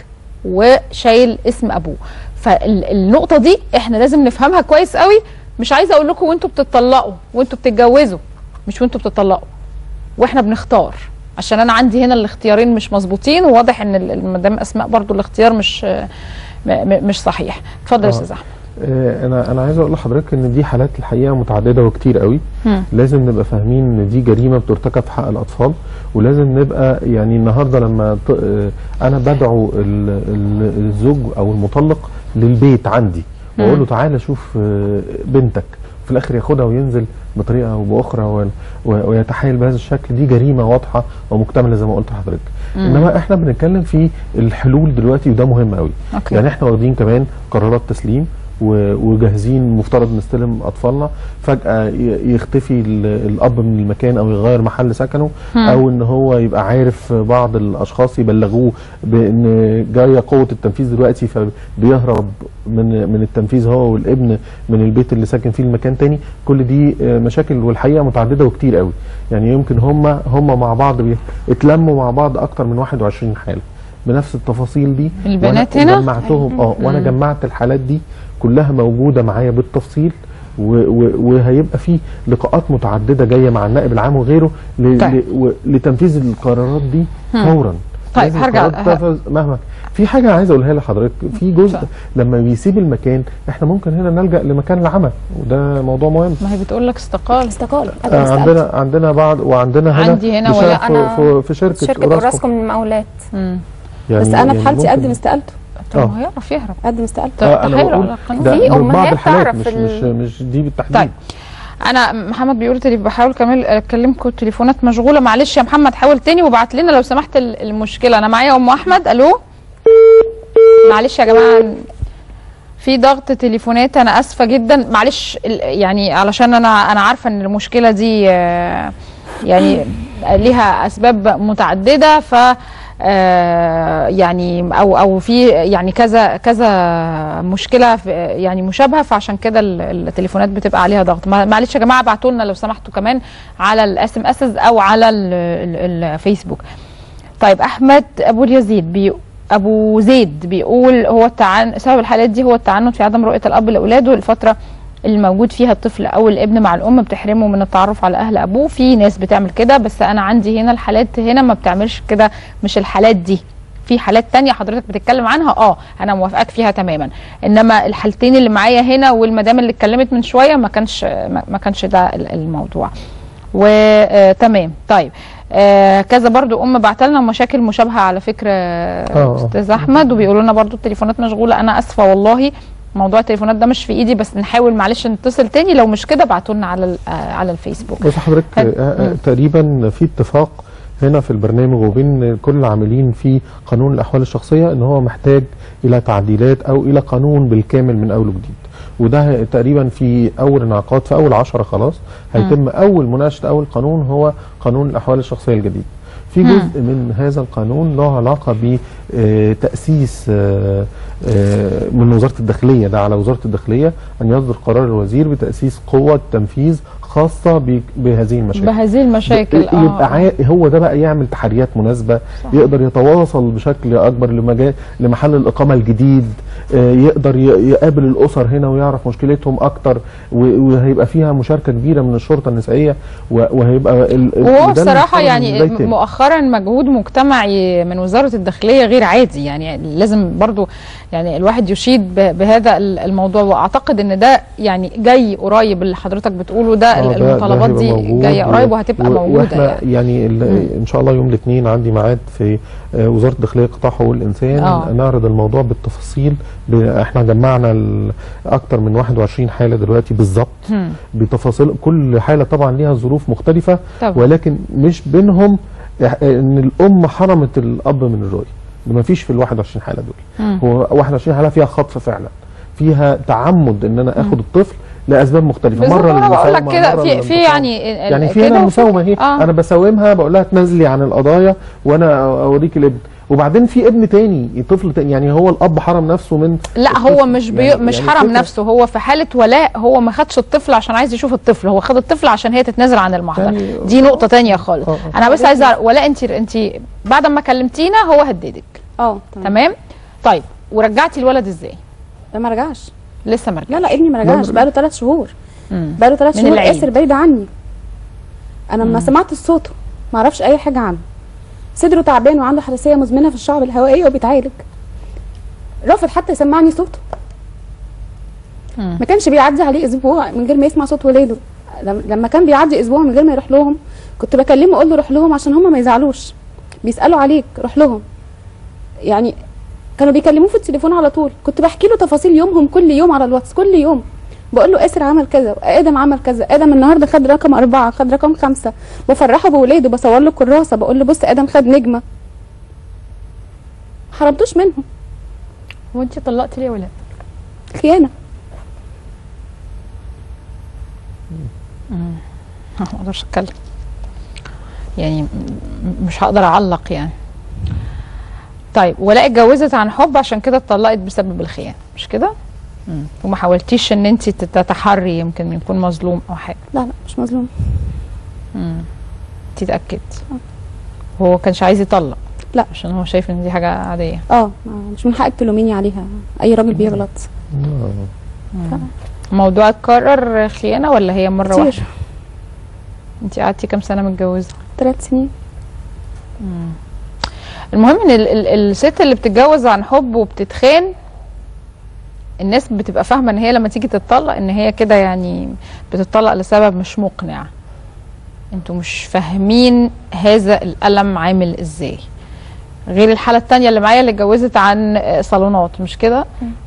وشايل اسم ابوه فالنقطه دي احنا لازم نفهمها كويس قوي مش عايزه اقول لكم وانتوا بتطلقوا وانتوا بتتجوزوا مش وانتوا بتطلقوا واحنا بنختار عشان انا عندي هنا الاختيارين مش مظبوطين وواضح ان ال- المدام اسماء برضو الاختيار مش م- م- مش صحيح اتفضل يا آه. استاذ احمد آه، انا انا عايز اقول لحضرتك ان دي حالات الحقيقه متعدده وكتير قوي مم. لازم نبقى فاهمين ان دي جريمه بترتكب في حق الاطفال ولازم نبقى يعني النهارده لما ط- آه، انا بدعو ال- ال- الزوج او المطلق للبيت عندي واقول له تعالى شوف آه، بنتك في الاخر ياخدها وينزل بطريقه او باخرى و- و- ويتحايل بهذا الشكل دي جريمه واضحه ومكتمله زي ما قلت لحضرتك انما احنا بنتكلم في الحلول دلوقتي وده مهم قوي أوكي. يعني احنا واخدين كمان قرارات تسليم و- وجاهزين مفترض نستلم اطفالنا فجاه ي- يختفي ال- الاب من المكان او يغير محل سكنه او ان هو يبقى عارف بعض الاشخاص يبلغوه بان جايه قوه التنفيذ دلوقتي فبيهرب من من التنفيذ هو والابن من البيت اللي ساكن فيه لمكان تاني كل دي آه، مشاكل والحقيقه متعدده وكتير قوي يعني يمكن هم هم مع بعض بي- اتلموا مع بعض اكتر من 21 حاله بنفس التفاصيل دي البنات وأنا هنا؟ جمعتهم اه وانا جمعت الحالات دي كلها موجوده معايا بالتفصيل و- و- وهيبقى في لقاءات متعدده جايه مع النائب العام وغيره ل- طيب. ل- و- لتنفيذ القرارات دي فورا طيب، لازم هرجع- القرارات تنفذ مهما في حاجه عايز اقولها لحضرتك في جزء طيب. لما بيسيب المكان احنا ممكن هنا نلجا لمكان العمل وده موضوع مهم ما هي بتقول لك استقال استقاله آه أنا استقلت. عندنا عندنا بعض وعندنا هنا عندي هنا بشرف ولا في, أنا في, في شركه, شركه أوراسكوم. اوراسكوم للمقاولات مم. يعني بس انا في يعني حالتي ممكن- اقدم استقالته طب آه. ما هيعرف يهرب اقدم استقالته طب آه، انا تحايلوا بقول على القانون. ده في من بعض أمهات الحالات تعرف مش ال- مش مش دي بالتحديد طيب انا محمد بيقول تلي بحاول كمان اكلمكم التليفونات مشغوله معلش يا محمد حاول تاني وابعت لنا لو سمحت ال- المشكله انا معايا ام احمد الو معلش يا جماعه في ضغط تليفونات انا اسفه جدا معلش ال- يعني علشان انا انا عارفه ان المشكله دي آه، يعني ليها اسباب متعدده ف آه، يعني او او في يعني كذا كذا مشكله في- يعني مشابهه فعشان كده ال- التليفونات بتبقى عليها ضغط ما- معلش يا جماعه ابعتوا لنا لو سمحتوا كمان على الاس ام اس او على ال- ال- الفيسبوك طيب احمد ابو اليزيد بي ابو زيد بيقول هو التعن سبب الحالات دي هو التعنت في عدم رؤيه الاب لاولاده الفتره اللي موجود فيها الطفل او الابن مع الام بتحرمه من التعرف على اهل ابوه في ناس بتعمل كده بس انا عندي هنا الحالات هنا ما بتعملش كده مش الحالات دي في حالات تانية حضرتك بتتكلم عنها اه انا موافقاك فيها تماما انما الحالتين اللي معايا هنا والمدام اللي اتكلمت من شويه ما كانش ما ما كانش ده ال- الموضوع وتمام طيب آه كذا برضو ام بعت لنا مشاكل مشابهه على فكره آه. استاذ احمد وبيقولوا لنا برضو التليفونات مشغوله انا اسفه والله موضوع التليفونات ده مش في ايدي بس نحاول معلش نتصل تاني لو مش كده ابعتوا لنا على ال- آه على الفيسبوك بس حضرتك حلو. آه، آه، مم. تقريبا في اتفاق هنا في البرنامج وبين كل العاملين في قانون الاحوال الشخصيه ان هو محتاج الى تعديلات او الى قانون بالكامل من اول وجديد وده تقريبا في اول انعقاد في اول عشرة خلاص هيتم اول مناقشه اول قانون هو قانون الاحوال الشخصيه الجديد في جزء من هذا القانون له علاقه بتاسيس من وزاره الداخليه ده على وزاره الداخليه ان يصدر قرار الوزير بتاسيس قوه تنفيذ خاصه ب- بهذه المشاكل بهذه المشاكل يبقى عا... هو ده بقى يعمل تحريات مناسبه صح. يقدر يتواصل بشكل اكبر لمجال لمحل الاقامه الجديد آه، يقدر ي... يقابل الاسر هنا ويعرف مشكلتهم اكتر و... وهيبقى فيها مشاركه كبيره من الشرطه النسائيه و... وهيبقى ال... ال- وهو ده بصراحة المفترض يعني إن ده يتم. مؤخرا مجهود مجتمعي من وزارة الداخلية غير عادي يعني لازم برضو يعني الواحد يشيد ب- بهذا ال- الموضوع واعتقد ان ده يعني جاي قريب اللي حضرتك بتقوله ده آه. ده- ده المطالبات هيبقى دي موجود جايه و- قريب وهتبقى و- موجوده واحنا يعني يعني, ال- ان شاء الله يوم الاثنين عندي ميعاد في آه، وزاره الداخليه قطاع حقوق الانسان آه. نعرض الموضوع بالتفاصيل ب- احنا جمعنا ال- اكتر من 21 حاله دلوقتي بالظبط مم. بتفاصيل كل حاله طبعا ليها ظروف مختلفه طبعا. ولكن مش بينهم إح- ان الام حرمت الاب من الرؤيه ما فيش في ال 21 حاله دول مم. هو 21 حاله فيها خطف فعلا فيها تعمد ان انا اخد الطفل لاسباب مختلفه بالظبط انا بقول لك للمساومة، كده مرة في في للانتقام. يعني يعني في كده هنا وفي- المساومه اهي آه. انا بساومها بقول لها تنازلي عن القضايا وانا اوريك الابن وبعدين في ابن تاني طفل تاني يعني هو الاب حرم نفسه من لا هو الطفل. مش بي... يعني- مش يعني حرم الفكرة- نفسه هو في حاله ولاء هو ما خدش الطفل عشان عايز يشوف الطفل هو خد الطفل عشان هي تتنازل عن المحضر يعني- دي نقطه تانية خالص آه، آه. انا بس عايزه أعرف- ولاء انت انت بعد ما كلمتينا هو هددك اه تمام تمام طيب ورجعتي الولد ازاي لا ما رجعش لسه ما رجعش لا لا ابني ما رجعش بقاله ثلاث شهور مم. بقاله ثلاث من شهور العيد. ياسر بعيد عني انا لما سمعت صوته ما اعرفش اي حاجه عنه صدره تعبان وعنده حساسيه مزمنه في الشعب الهوائيه وبيتعالج رافض حتى يسمعني صوته مم. ما كانش بيعدي عليه اسبوع من غير ما يسمع صوت ولاده لم- لما كان بيعدي اسبوع من غير ما يروح لهم كنت بكلمه اقول له روح لهم عشان هم ما يزعلوش بيسالوا عليك روح لهم يعني كانوا بيكلموه في التليفون على طول كنت بحكي له تفاصيل يومهم كل يوم على الواتس كل يوم بقول له اسر عمل كذا ادم عمل كذا ادم النهارده خد رقم اربعه خد رقم خمسه بفرحه بولاده بصور له كراسه بقول له بص ادم خد نجمه حرمتوش منهم هو انت طلقتي ليه يا ولاد خيانه ما اقدرش اتكلم يعني م- مش هقدر اعلق يعني طيب ولاء اتجوزت عن حب عشان كده اتطلقت بسبب الخيانه مش كده مم. وما حاولتيش ان انت تتحري يمكن يكون مظلوم او حاجه لا لا مش مظلوم انت اتاكدتي هو كانش عايز يطلق لا. عشان هو شايف ان دي حاجه عاديه اه ما- مش من حقك تلوميني عليها اي راجل بيغلط الموضوع اتكرر خيانه ولا هي مره كتير. واحده انت قعدتي كام سنه متجوزه ثلاث سنين المهم ان ال- ال- الست اللي بتتجوز عن حب وبتتخان الناس بتبقى فاهمه ان هي لما تيجي تتطلق ان هي كده يعني بتتطلق لسبب مش مقنع انتوا مش فاهمين هذا الالم عامل ازاي غير الحاله التانية اللي معايا اللي اتجوزت عن آه، صالونات مش كده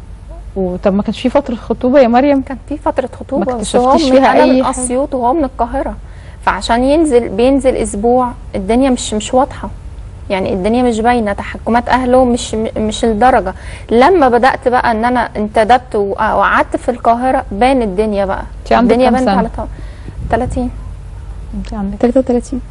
وطب ما كانش في فتره خطوبه يا مريم كان في فتره خطوبه ما بس هو اكتشفتيش من- فيها انا أي من حاجة؟ اسيوط وهو من القاهره فعشان ينزل بينزل اسبوع الدنيا مش مش واضحه يعني الدنيا مش باينه تحكمات اهله مش مش الدرجه لما بدات بقى ان انا انتدبت و- وقعدت في القاهره بان الدنيا بقى انت عندك الدنيا كام بانت سنة؟ على طول 30 انت عندك 33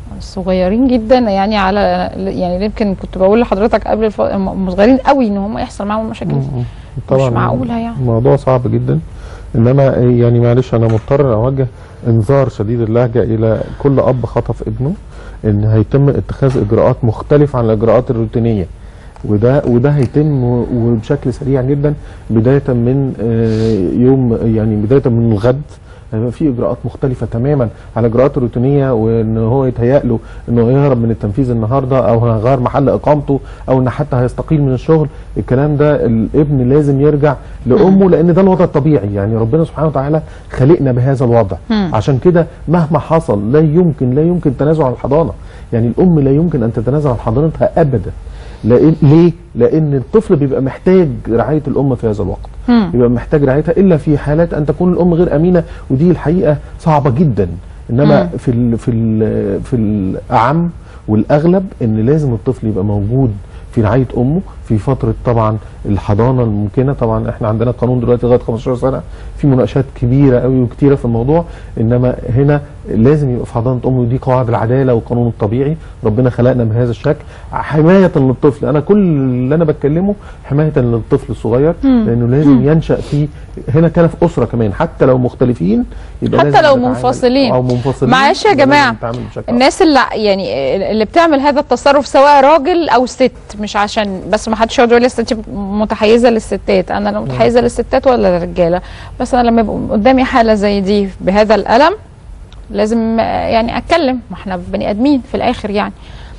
صغيرين جدا يعني على يعني يمكن كنت بقول لحضرتك قبل الف... هم صغيرين قوي ان هم يحصل معاهم المشاكل دي طبعا معقولة يعني. الموضوع صعب جدا انما يعني معلش انا مضطر اوجه انذار شديد اللهجه الى كل اب خطف ابنه ان هيتم اتخاذ اجراءات مختلفه عن الاجراءات الروتينيه وده وده هيتم وبشكل سريع جدا بدايه من آه، يوم يعني بدايه من الغد هيبقى في اجراءات مختلفه تماما عن الاجراءات الروتينيه وان هو يتهيأ له انه يهرب من التنفيذ النهارده او هيغير محل اقامته او ان حتى هيستقيل من الشغل الكلام ده الابن لازم يرجع لامه لان ده الوضع الطبيعي يعني ربنا سبحانه وتعالى خلقنا بهذا الوضع مم. عشان كده مهما حصل لا يمكن لا يمكن تنازل عن الحضانه يعني الام لا يمكن ان تتنازل عن حضانتها ابدا لأن ليه؟ لأن الطفل بيبقى محتاج رعاية الأم في هذا الوقت مم. بيبقى محتاج رعايتها إلا في حالات أن تكون الأم غير أمينة ودي الحقيقة صعبة جدا إنما مم. في ال في ال في الأعم والأغلب إن لازم الطفل يبقى موجود في رعاية أمه في فترة طبعا الحضانة الممكنة طبعا احنا عندنا قانون دلوقتي لغاية 15 سنة في مناقشات كبيرة قوي وكتيرة في الموضوع إنما هنا لازم يبقى في حضانة أمه ودي قواعد العدالة والقانون الطبيعي ربنا خلقنا بهذا الشكل حماية للطفل أنا كل اللي أنا بتكلمه حماية للطفل الصغير لأنه لازم ينشأ في هنا كان في أسرة كمان حتى لو مختلفين يبقى حتى لازم لو نتعامل- منفصلين. أو منفصلين معلش يا يبقى لازم جماعة، نتعامل بشكل الناس اللي يعني اللي بتعمل هذا التصرف سواء راجل او ست مش عشان بس ما حدش يقعد يقول لي أصل انت متحيزه للستات انا لا متحيزه للستات ولا للرجاله بس انا لما يبقى قدامي حاله زي دي بهذا الالم لازم آه، يعني اتكلم ما احنا بني ادمين في الاخر يعني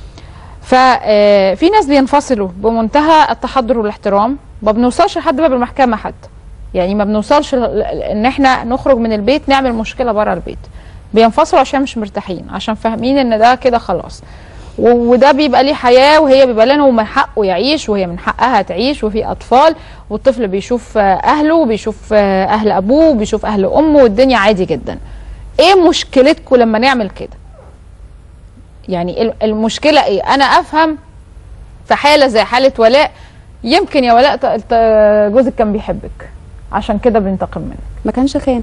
ففي ناس بينفصلوا بمنتهى التحضر والاحترام ما بنوصلش لحد باب المحكمه حتى يعني ما بنوصلش ل- ل- ان احنا نخرج من البيت نعمل مشكله بره البيت بينفصلوا عشان مش مرتاحين عشان فاهمين ان ده كده خلاص و- وده بيبقى ليه حياه وهي بيبقى لنا ومن حقه يعيش وهي من حقها تعيش وفي اطفال والطفل بيشوف آه، اهله وبيشوف آه، اهل ابوه وبيشوف اهل امه والدنيا عادي جدا ايه مشكلتكم لما نعمل كده يعني ال- المشكله ايه انا افهم في حاله زي حاله ولاء يمكن يا ولاء ت- ت- جوزك كان بيحبك عشان كده بينتقم منك ما كانش خان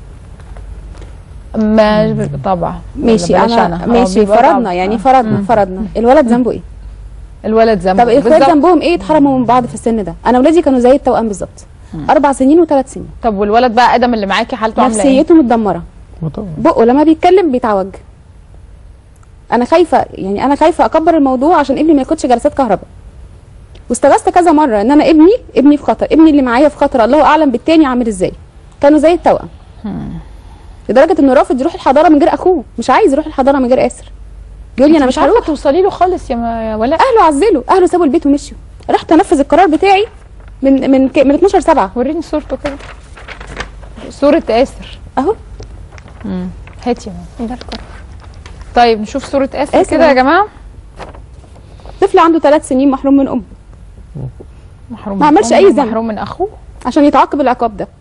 ما طبعا ماشي بلاش انا آه، ماشي بيبقى فرضنا طبعا. يعني آه. فرضنا فرضنا الولد ذنبه ايه الولد ذنبه طب الاخوات بالظبط. ذنبهم ايه اتحرموا من بعض في السن ده انا ولادي كانوا زي التوأم بالظبط اربع سنين وثلاث سنين طب والولد بقى ادم اللي معاكي حالته عامله ايه نفسيته متدمره وطبعا بقه لما بيتكلم بيتعوج انا خايفه يعني انا خايفه اكبر الموضوع عشان ابني ما ياخدش جلسات كهرباء واستغثت كذا مره ان انا ابني ابني في خطر ابني اللي معايا في خطر الله اعلم بالتاني عامل ازاي كانوا زي التوأم لدرجه انه رافض يروح الحضانه من غير اخوه مش عايز يروح الحضانه من غير اسر يقول لي انا مش مش عارفه هروح توصلي له خالص يا ما- يا ولاء اهله عزلوا اهله سابوا البيت ومشيوا رحت انفذ القرار بتاعي من من ك- من 12 7 وريني صورته كده صوره اسر اهو هاتي يا ماما. ده القرار طيب نشوف صوره اسر آسر كده يا أهو. جماعه طفل عنده ثلاث سنين محروم من امه محروم ما من عملش أمه أي ذنب. محروم من اخوه عشان يتعاقب العقاب ده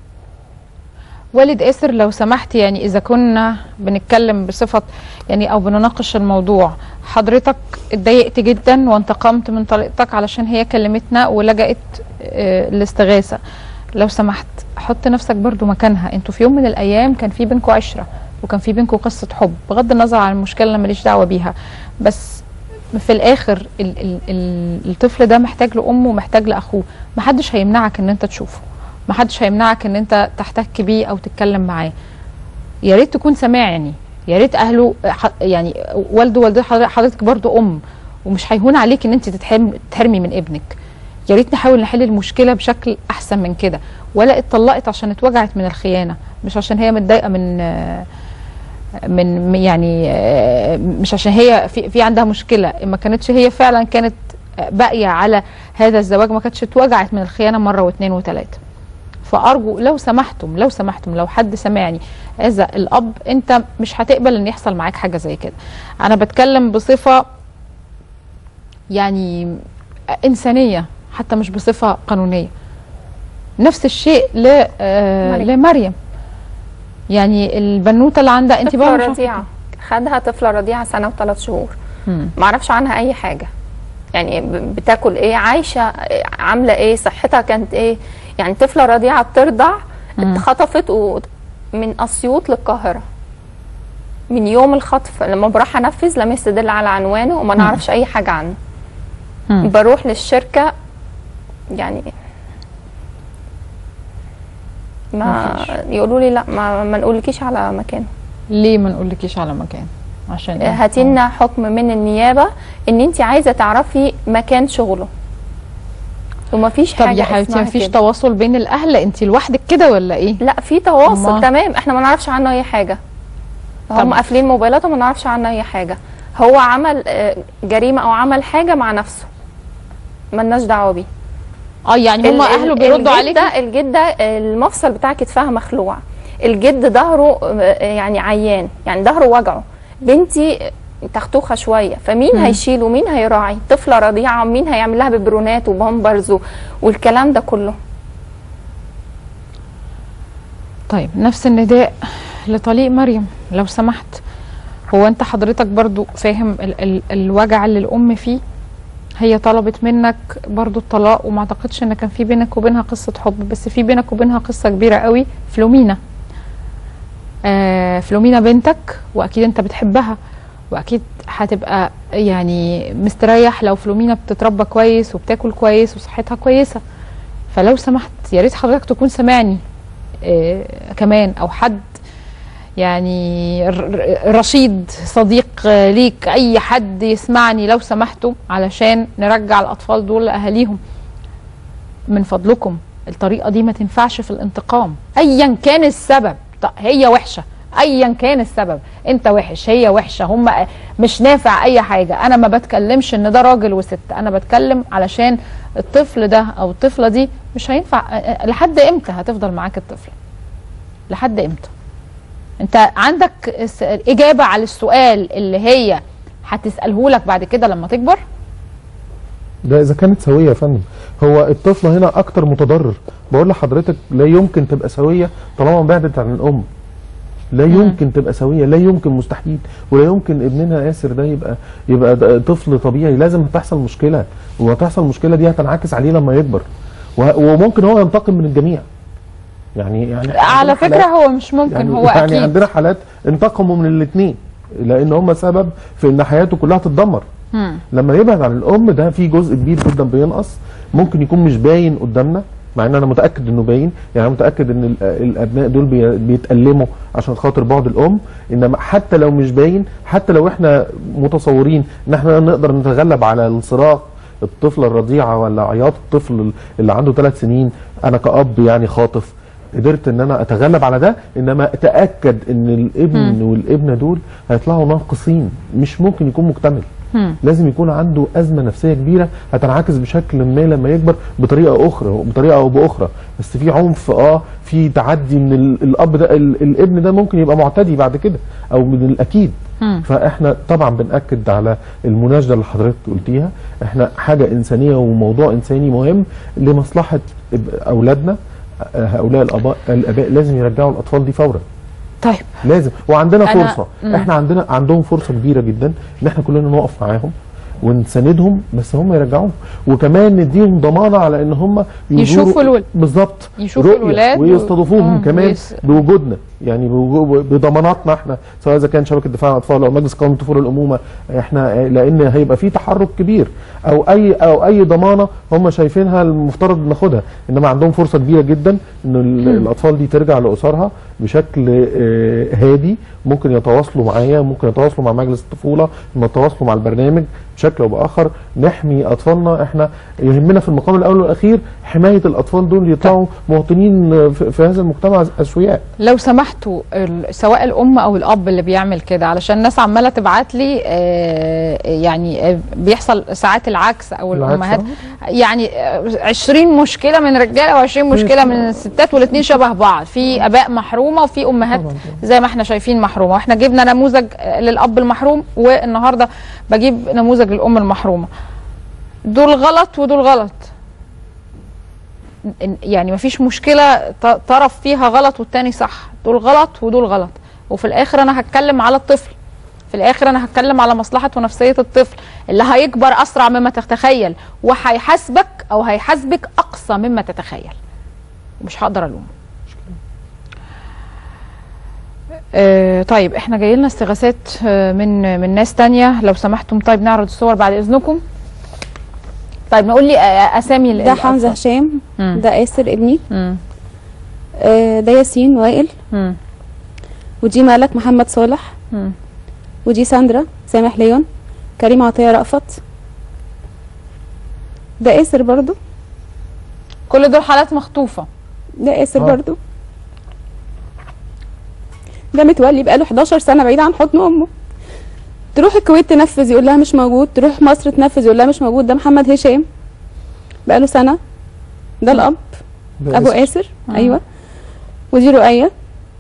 والد اسر لو سمحت يعني اذا كنا بنتكلم بصفه يعني او بنناقش الموضوع حضرتك اتضايقت جدا وانتقمت من طليقتك علشان هي كلمتنا ولجأت آه، الاستغاثه لو سمحت حط نفسك برضو مكانها انتوا في يوم من الايام كان في بينكم عشره وكان في بينكم قصه حب بغض النظر عن المشكله اللي ماليش دعوه بيها بس في الاخر ال ال ال الطفل ده محتاج لامه ومحتاج لاخوه محدش هيمنعك ان انت تشوفه محدش هيمنعك ان انت تحتك بيه او تتكلم معاه يا ريت تكون سامعني يا ريت اهله ح- يعني والده والده حضر- حضرتك برضو ام ومش هيهون عليك ان انت تتحرم تحرمي من ابنك يا ريت نحاول نحل المشكله بشكل احسن من كده ولا اتطلقت عشان اتوجعت من الخيانه مش عشان هي متضايقه من آه، من يعني آه، مش عشان هي في في عندها مشكله ما كانتش هي فعلا كانت آه، باقيه على هذا الزواج ما كانتش اتوجعت من الخيانه مره واثنين وثلاثه فارجو لو سمحتم لو سمحتم لو حد سمعني اذا الاب انت مش هتقبل ان يحصل معاك حاجه زي كده انا بتكلم بصفه يعني انسانيه حتى مش بصفه قانونيه نفس الشيء ل آه، مريم. لمريم يعني البنوته اللي عندها انت بقى طفلة مش عارفة رضيعة خدها طفلة رضيعة سنة وثلاث شهور مم. معرفش عنها أي حاجة يعني ب- بتاكل ايه عايشة إيه، عاملة ايه صحتها كانت ايه يعني طفلة رضيعة بترضع اتخطفت و- من أسيوط للقاهرة من يوم الخطف لما بروح انفذ لم يستدل على عنوانه وما نعرفش اي حاجه عنه مم. بروح للشركه يعني ما يقولوا لي لا ما, ما نقولكيش على مكانه ليه ما نقولكيش على مكان عشان إيه؟ هاتي لنا حكم من النيابه ان انت عايزه تعرفي مكان شغله ومفيش طب حاجه يا حبيبتي اسمها مفيش كده. تواصل بين الاهل انت لوحدك كده ولا ايه لا في تواصل أمال؟ تمام احنا ما نعرفش عنه اي حاجه هم طب. قافلين موبايلاتهم ما نعرفش عنه اي حاجه هو عمل آه، جريمه او عمل حاجه مع نفسه ملناش دعوه بيه اه يعني هم ال- ال- اهله بيردوا عليك الجد ده الجد ده المفصل بتاع كتفها مخلوع الجد ظهره آه، يعني عيان يعني ظهره وجعه بنتي تختوخه شويه فمين هيشيله مين هيراعي طفله رضيعه مين هيعمل لها ببرونات وبامبرز و- والكلام ده كله طيب نفس النداء لطليق مريم لو سمحت هو انت حضرتك برضو فاهم ال ال الوجع اللي الام فيه هي طلبت منك برضو الطلاق وما اعتقدش ان كان في بينك وبينها قصة حب بس في بينك وبينها قصة كبيرة قوي فلومينا آه فلومينا بنتك واكيد انت بتحبها واكيد هتبقى يعني مستريح لو فلومينا بتتربى كويس وبتاكل كويس وصحتها كويسة فلو سمحت يا ريت حضرتك تكون سامعني آه، كمان او حد يعني ر- ر- رشيد صديق آه، ليك اي حد يسمعني لو سمحتوا علشان نرجع الاطفال دول لاهاليهم من فضلكم الطريقه دي ما تنفعش في الانتقام ايا كان السبب ط- هي وحشه ايا كان السبب انت وحش هي وحشه هم مش نافع اي حاجه انا ما بتكلمش ان ده راجل وست انا بتكلم علشان الطفل ده او الطفله دي مش هينفع أ- أ- لحد امتى هتفضل معاك الطفل لحد امتى انت عندك اس- اجابه على السؤال اللي هي هتساله لك بعد كده لما تكبر ده اذا كانت سويه يا فندم هو الطفل هنا اكتر متضرر بقول لحضرتك لا يمكن تبقى سويه طالما بعدت عن الام لا يمكن تبقى سويه لا يمكن مستحيل ولا يمكن ابننا ياسر ده يبقى يبقى ده طفل طبيعي لازم هتحصل مشكله وهتحصل المشكله دي هتنعكس عليه لما يكبر وه- وممكن هو ينتقم من الجميع يعني يعني على عندنا فكره حالات- هو مش ممكن يعني هو يعني اكيد عندنا حالات انتقموا من الاثنين لان هم سبب في ان حياته كلها تتدمر مم. لما يبعد عن الام ده في جزء كبير جدا بينقص ممكن يكون مش باين قدامنا مع ان انا متاكد انه باين يعني انا متاكد ان ال- الابناء دول بي- بيتالموا عشان خاطر بعد الام انما حتى لو مش باين حتى لو احنا متصورين ان احنا نقدر نتغلب على الصراخ الطفله الرضيعه ولا عياط الطفل اللي عنده ثلاث سنين انا كاب يعني خاطف قدرت ان انا اتغلب على ده انما اتاكد ان الابن والابنه دول هيطلعوا ناقصين مش ممكن يكون مكتمل مم. لازم يكون عنده ازمه نفسيه كبيره هتنعكس بشكل ما لما يكبر بطريقه اخرى بطريقه او باخرى بس في عنف اه في تعدي من ال- الاب ده ال- الابن ده ممكن يبقى معتدي بعد كده او من الاكيد مم. فاحنا طبعا بناكد على المناشده اللي حضرتك قلتيها احنا حاجه انسانيه وموضوع انساني مهم لمصلحه إب- اولادنا آه، هؤلاء الاباء الاباء لازم يرجعوا الاطفال دي فورا طيب لازم وعندنا أنا- فرصه مم. احنا عندنا عندهم فرصه كبيره جدا ان احنا كلنا نقف معاهم ونساندهم بس هم يرجعوهم وكمان نديهم ضمانه على ان هم يزوروا- يشوفوا الولد. بالظبط يشوفوا رؤية الولاد و- ويستضيفوهم آه، كمان ويس- بوجودنا يعني بوجو- بضماناتنا احنا سواء اذا كان شبكه دفاع عن الاطفال او مجلس قومي الطفوله والامومه احنا لان هيبقى في تحرك كبير او اي او اي ضمانه هم شايفينها المفترض ناخدها انما عندهم فرصه كبيره جدا ان ال- الاطفال دي ترجع لاسرها بشكل آه، هادي ممكن يتواصلوا معايا ممكن يتواصلوا مع مجلس الطفوله يتواصلوا مع البرنامج بشكل او باخر نحمي اطفالنا احنا يهمنا في المقام الاول والاخير حمايه الاطفال دول يطلعوا مواطنين آه، في في هذا المجتمع اسوياء لو سمحتوا ال- سواء الام او الاب اللي بيعمل كده علشان الناس عماله تبعت لي آه، يعني آه، بيحصل ساعات العكس او العكس، الامهات يعني آه، 20 مشكله من رجاله و20 مشكله من الستات والاثنين شبه بعض في اباء محرومه وفي امهات زي ما احنا شايفين محرومه واحنا جبنا نموذج آه، للاب المحروم والنهارده بجيب نموذج للام المحرومه دول غلط ودول غلط إن- يعني مفيش مشكله ط- طرف فيها غلط والتاني صح دول غلط ودول غلط وفي الاخر انا هتكلم على الطفل في الاخر انا هتكلم على مصلحه ونفسيه الطفل اللي هيكبر اسرع مما تتخيل وهيحاسبك او هيحاسبك اقصى مما تتخيل ومش هقدر الومه آه طيب احنا جاي لنا استغاثات آه من من ناس تانية لو سمحتم طيب نعرض الصور بعد اذنكم طيب نقول لي آه، اسامي ال- ده الأطفال. حمزه هشام مم. ده ياسر ابني مم. آه، ده ياسين وائل مم. ودي مالك محمد صالح مم. ودي ساندرا سامح ليون كريم عطيه رأفت ده ياسر برضو كل دول حالات مخطوفه ده ياسر آه. برضو ده متولي بقاله 11 سنه بعيد عن حضن امه تروح الكويت تنفذ يقول لها مش موجود تروح مصر تنفذ يقول لها مش موجود ده محمد هشام بقاله سنه ده الاب ده ابو اسم. آسر ايوه ودي رؤية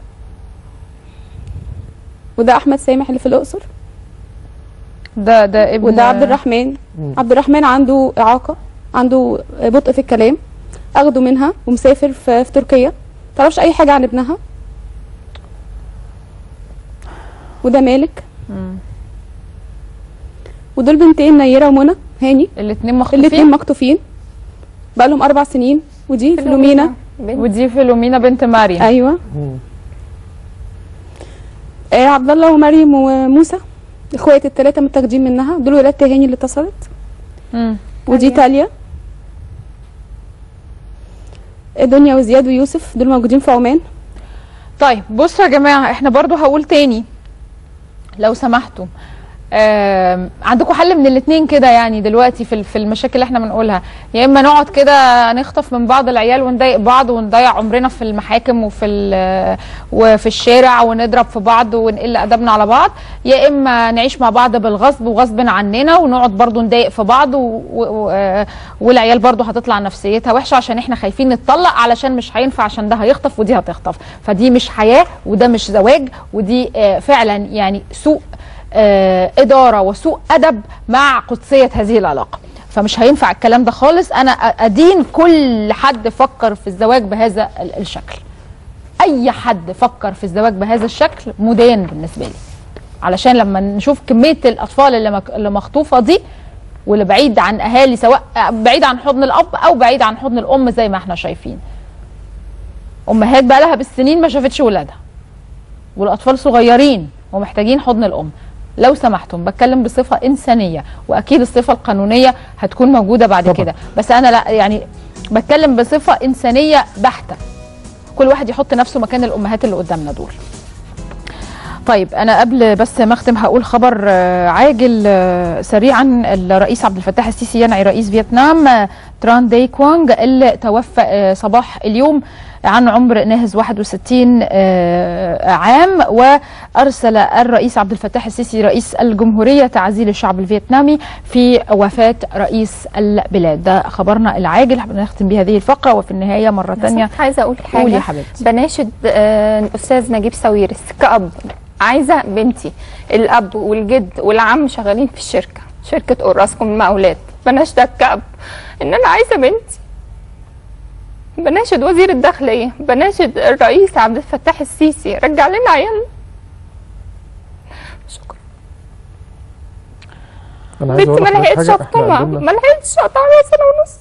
وده احمد سامح اللي في الاقصر ده ده ابن وده عبد الرحمن عبد الرحمن عنده اعاقه عنده بطء في الكلام اخده منها ومسافر في, في تركيا تعرفش اي حاجه عن ابنها وده مالك ودول بنتين نيره ومنى هاني الاثنين مخطوفين الاثنين مخطوفين بقالهم اربع سنين ودي فلومينا بنت. ودي فيلومينا بنت مريم ايوه مم. آه عبد الله ومريم وموسى اخوات الثلاثه متاخدين منها دول ولاد تهاني اللي اتصلت مم. ودي تاليا دنيا وزياد ويوسف دول موجودين في عمان طيب بصوا يا جماعه احنا برضو هقول تاني لو سمحتوا آم، عندكم حل من الاثنين كده يعني دلوقتي في ال- في المشاكل اللي احنا بنقولها يا اما نقعد كده نخطف من بعض العيال ونضايق بعض ونضيع عمرنا في المحاكم وفي ال- وفي الشارع ونضرب في بعض ونقل ادبنا على بعض يا اما نعيش مع بعض بالغصب وغصب عننا ونقعد برضو نضايق في بعض و... و... و... والعيال برضو هتطلع نفسيتها وحشه عشان احنا خايفين نتطلق علشان مش هينفع عشان ده هيخطف ودي هتخطف فدي مش حياه وده مش زواج ودي آه، فعلا يعني سوء آه، اداره وسوء ادب مع قدسيه هذه العلاقه فمش هينفع الكلام ده خالص انا أ- ادين كل حد فكر في الزواج بهذا ال- الشكل اي حد فكر في الزواج بهذا الشكل مدان بالنسبه لي علشان لما نشوف كميه الاطفال اللي مك- اللي مخطوفه دي واللي بعيد عن اهالي سواء بعيد عن حضن الاب او بعيد عن حضن الام زي ما احنا شايفين امهات بقى لها بالسنين ما شافتش ولادها والاطفال صغيرين ومحتاجين حضن الام لو سمحتم بتكلم بصفه انسانيه واكيد الصفه القانونيه هتكون موجوده بعد طبعا. كده بس انا لا يعني بتكلم بصفه انسانيه بحته كل واحد يحط نفسه مكان الامهات اللي قدامنا دول طيب انا قبل بس ما اختم هقول خبر آه، عاجل آه، سريعا الرئيس عبد الفتاح السيسي ينعي رئيس فيتنام آه، تران داي كوانج اللي توفى آه، صباح اليوم عن عمر ناهز 61 آه، عام وارسل الرئيس عبد الفتاح السيسي رئيس الجمهوريه تعزي للشعب الفيتنامي في وفاه رئيس البلاد ده خبرنا العاجل هنختم بيه هذه الفقره وفي النهايه مره ثانيه بس عايزه اقول حاجه قولي يا حبيبتي. بناشد آه، الاستاذ نجيب ساويرس كأب عايزه بنتي الاب والجد والعم شغالين في الشركه شركه قراسكم المقاولات بناشدك كأب ان انا عايزه بنتي بناشد وزير الداخليه بناشد الرئيس عبد الفتاح السيسي رجع لنا عيالنا شكرا انا عايز بنتي اقول ما لحضرتك لحقتش حاجه احنا اقطعها قدمنا ما لحقتش اقطعها سنه ونص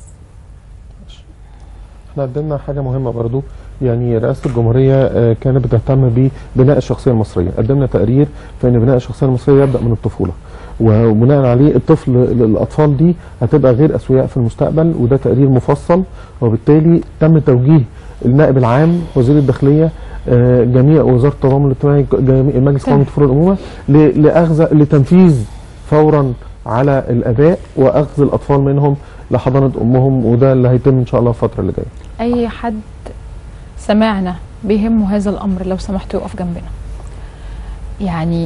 احنا قدمنا حاجه مهمه برضو يعني رئاسه الجمهوريه آه، كانت بتهتم ببناء الشخصيه المصريه قدمنا تقرير في ان بناء الشخصيه المصريه يبدا من الطفوله وبناء عليه الطفل الاطفال دي هتبقى غير اسوياء في المستقبل وده تقرير مفصل وبالتالي تم توجيه النائب العام وزير الداخليه آه، جميع وزاره التضامن الاجتماعي جميع المجلس القومي للطفوله والامومه ل- لاخذ لتنفيذ فورا على الاباء واخذ الاطفال منهم لحضانه امهم وده اللي هيتم ان شاء الله الفتره اللي جايه اي حد سمعنا بيهمه هذا الامر لو سمحتوا يقف جنبنا يعني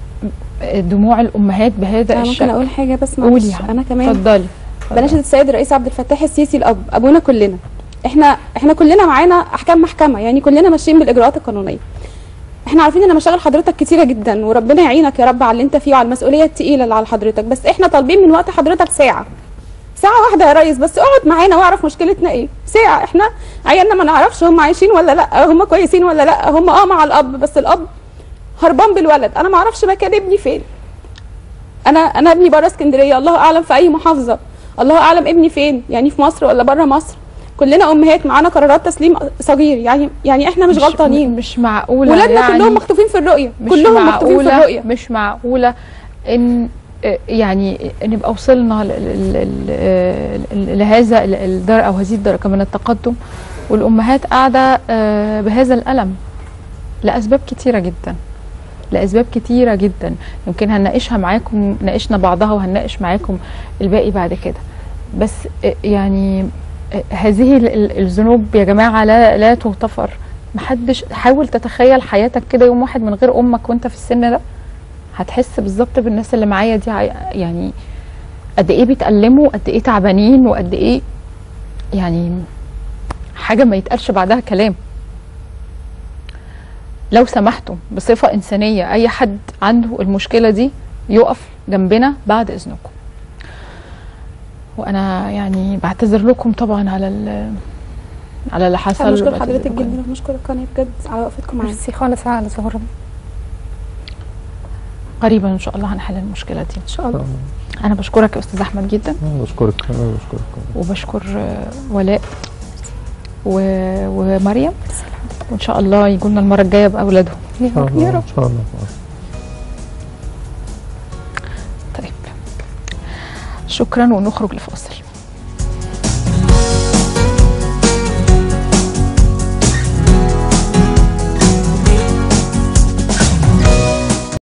دموع الامهات بهذا انا ممكن الشكل اقول حاجه بس قولي معلش يا حبيبتي. انا كمان اتفضلي بناشد السيد الرئيس عبد الفتاح السيسي الاب ابونا كلنا احنا احنا كلنا معانا احكام محكمه يعني كلنا ماشيين بالاجراءات القانونيه احنا عارفين ان مشاغل حضرتك كتيره جدا وربنا يعينك يا رب على اللي انت فيه وعلى المسؤوليه التقيله اللي على حضرتك بس احنا طالبين من وقت حضرتك ساعه ساعه واحده يا ريس بس اقعد معانا واعرف مشكلتنا ايه ساعه احنا عيالنا ما نعرفش هم عايشين ولا لا هم كويسين ولا لا هم اه مع الاب بس الاب هربان بالولد انا ما اعرفش مكان ابني فين انا انا ابني بره اسكندريه الله اعلم في اي محافظه الله اعلم ابني فين يعني في مصر ولا بره مصر كلنا امهات معانا قرارات تسليم صغير يعني يعني احنا مش, غلطانين مش معقوله ولادنا يعني كلهم مخطوفين في الرؤيه مش كلهم مخطوفين في معقولة الرؤيه مش معقولة ان آه، يعني نبقى وصلنا ل- ل- ل- ل- لهذا ال- الدر او هذه الدرجة من التقدم والامهات قاعدة آه، بهذا الالم لاسباب كتيرة جدا لاسباب كتيرة جدا يمكن هنناقشها معاكم ناقشنا بعضها وهنناقش معاكم الباقي بعد كده بس آه، يعني آه، هذه ال- ال- الذنوب يا جماعة لا لا تغتفر محدش حاول تتخيل حياتك كده يوم واحد من غير امك وانت في السن ده هتحس بالظبط بالناس اللي معايا دي عي- يعني قد ايه بيتألموا قد ايه تعبانين وقد ايه يعني حاجة ما يتقالش بعدها كلام لو سمحتم بصفة إنسانية أي حد عنده المشكلة دي يقف جنبنا بعد إذنكم وأنا يعني بعتذر لكم طبعا على ال- على اللي حصل احنا بنشكر وبعتذر حضرتك لكم. جدا وبنشكر القناه بجد على وقفتكم معانا ميرسي خالص على زهره قريبا إن شاء الله هنحل المشكلة دي ان شاء الله أنا بشكرك يا أستاذ أحمد جدا انا بشكرك انا بشكرك وبشكر آه، ولاء و... ومريم وان شاء الله يجوا لنا المره الجايه باولادهم ان شاء الله ان شاء الله طيب شكرا ونخرج لفاصل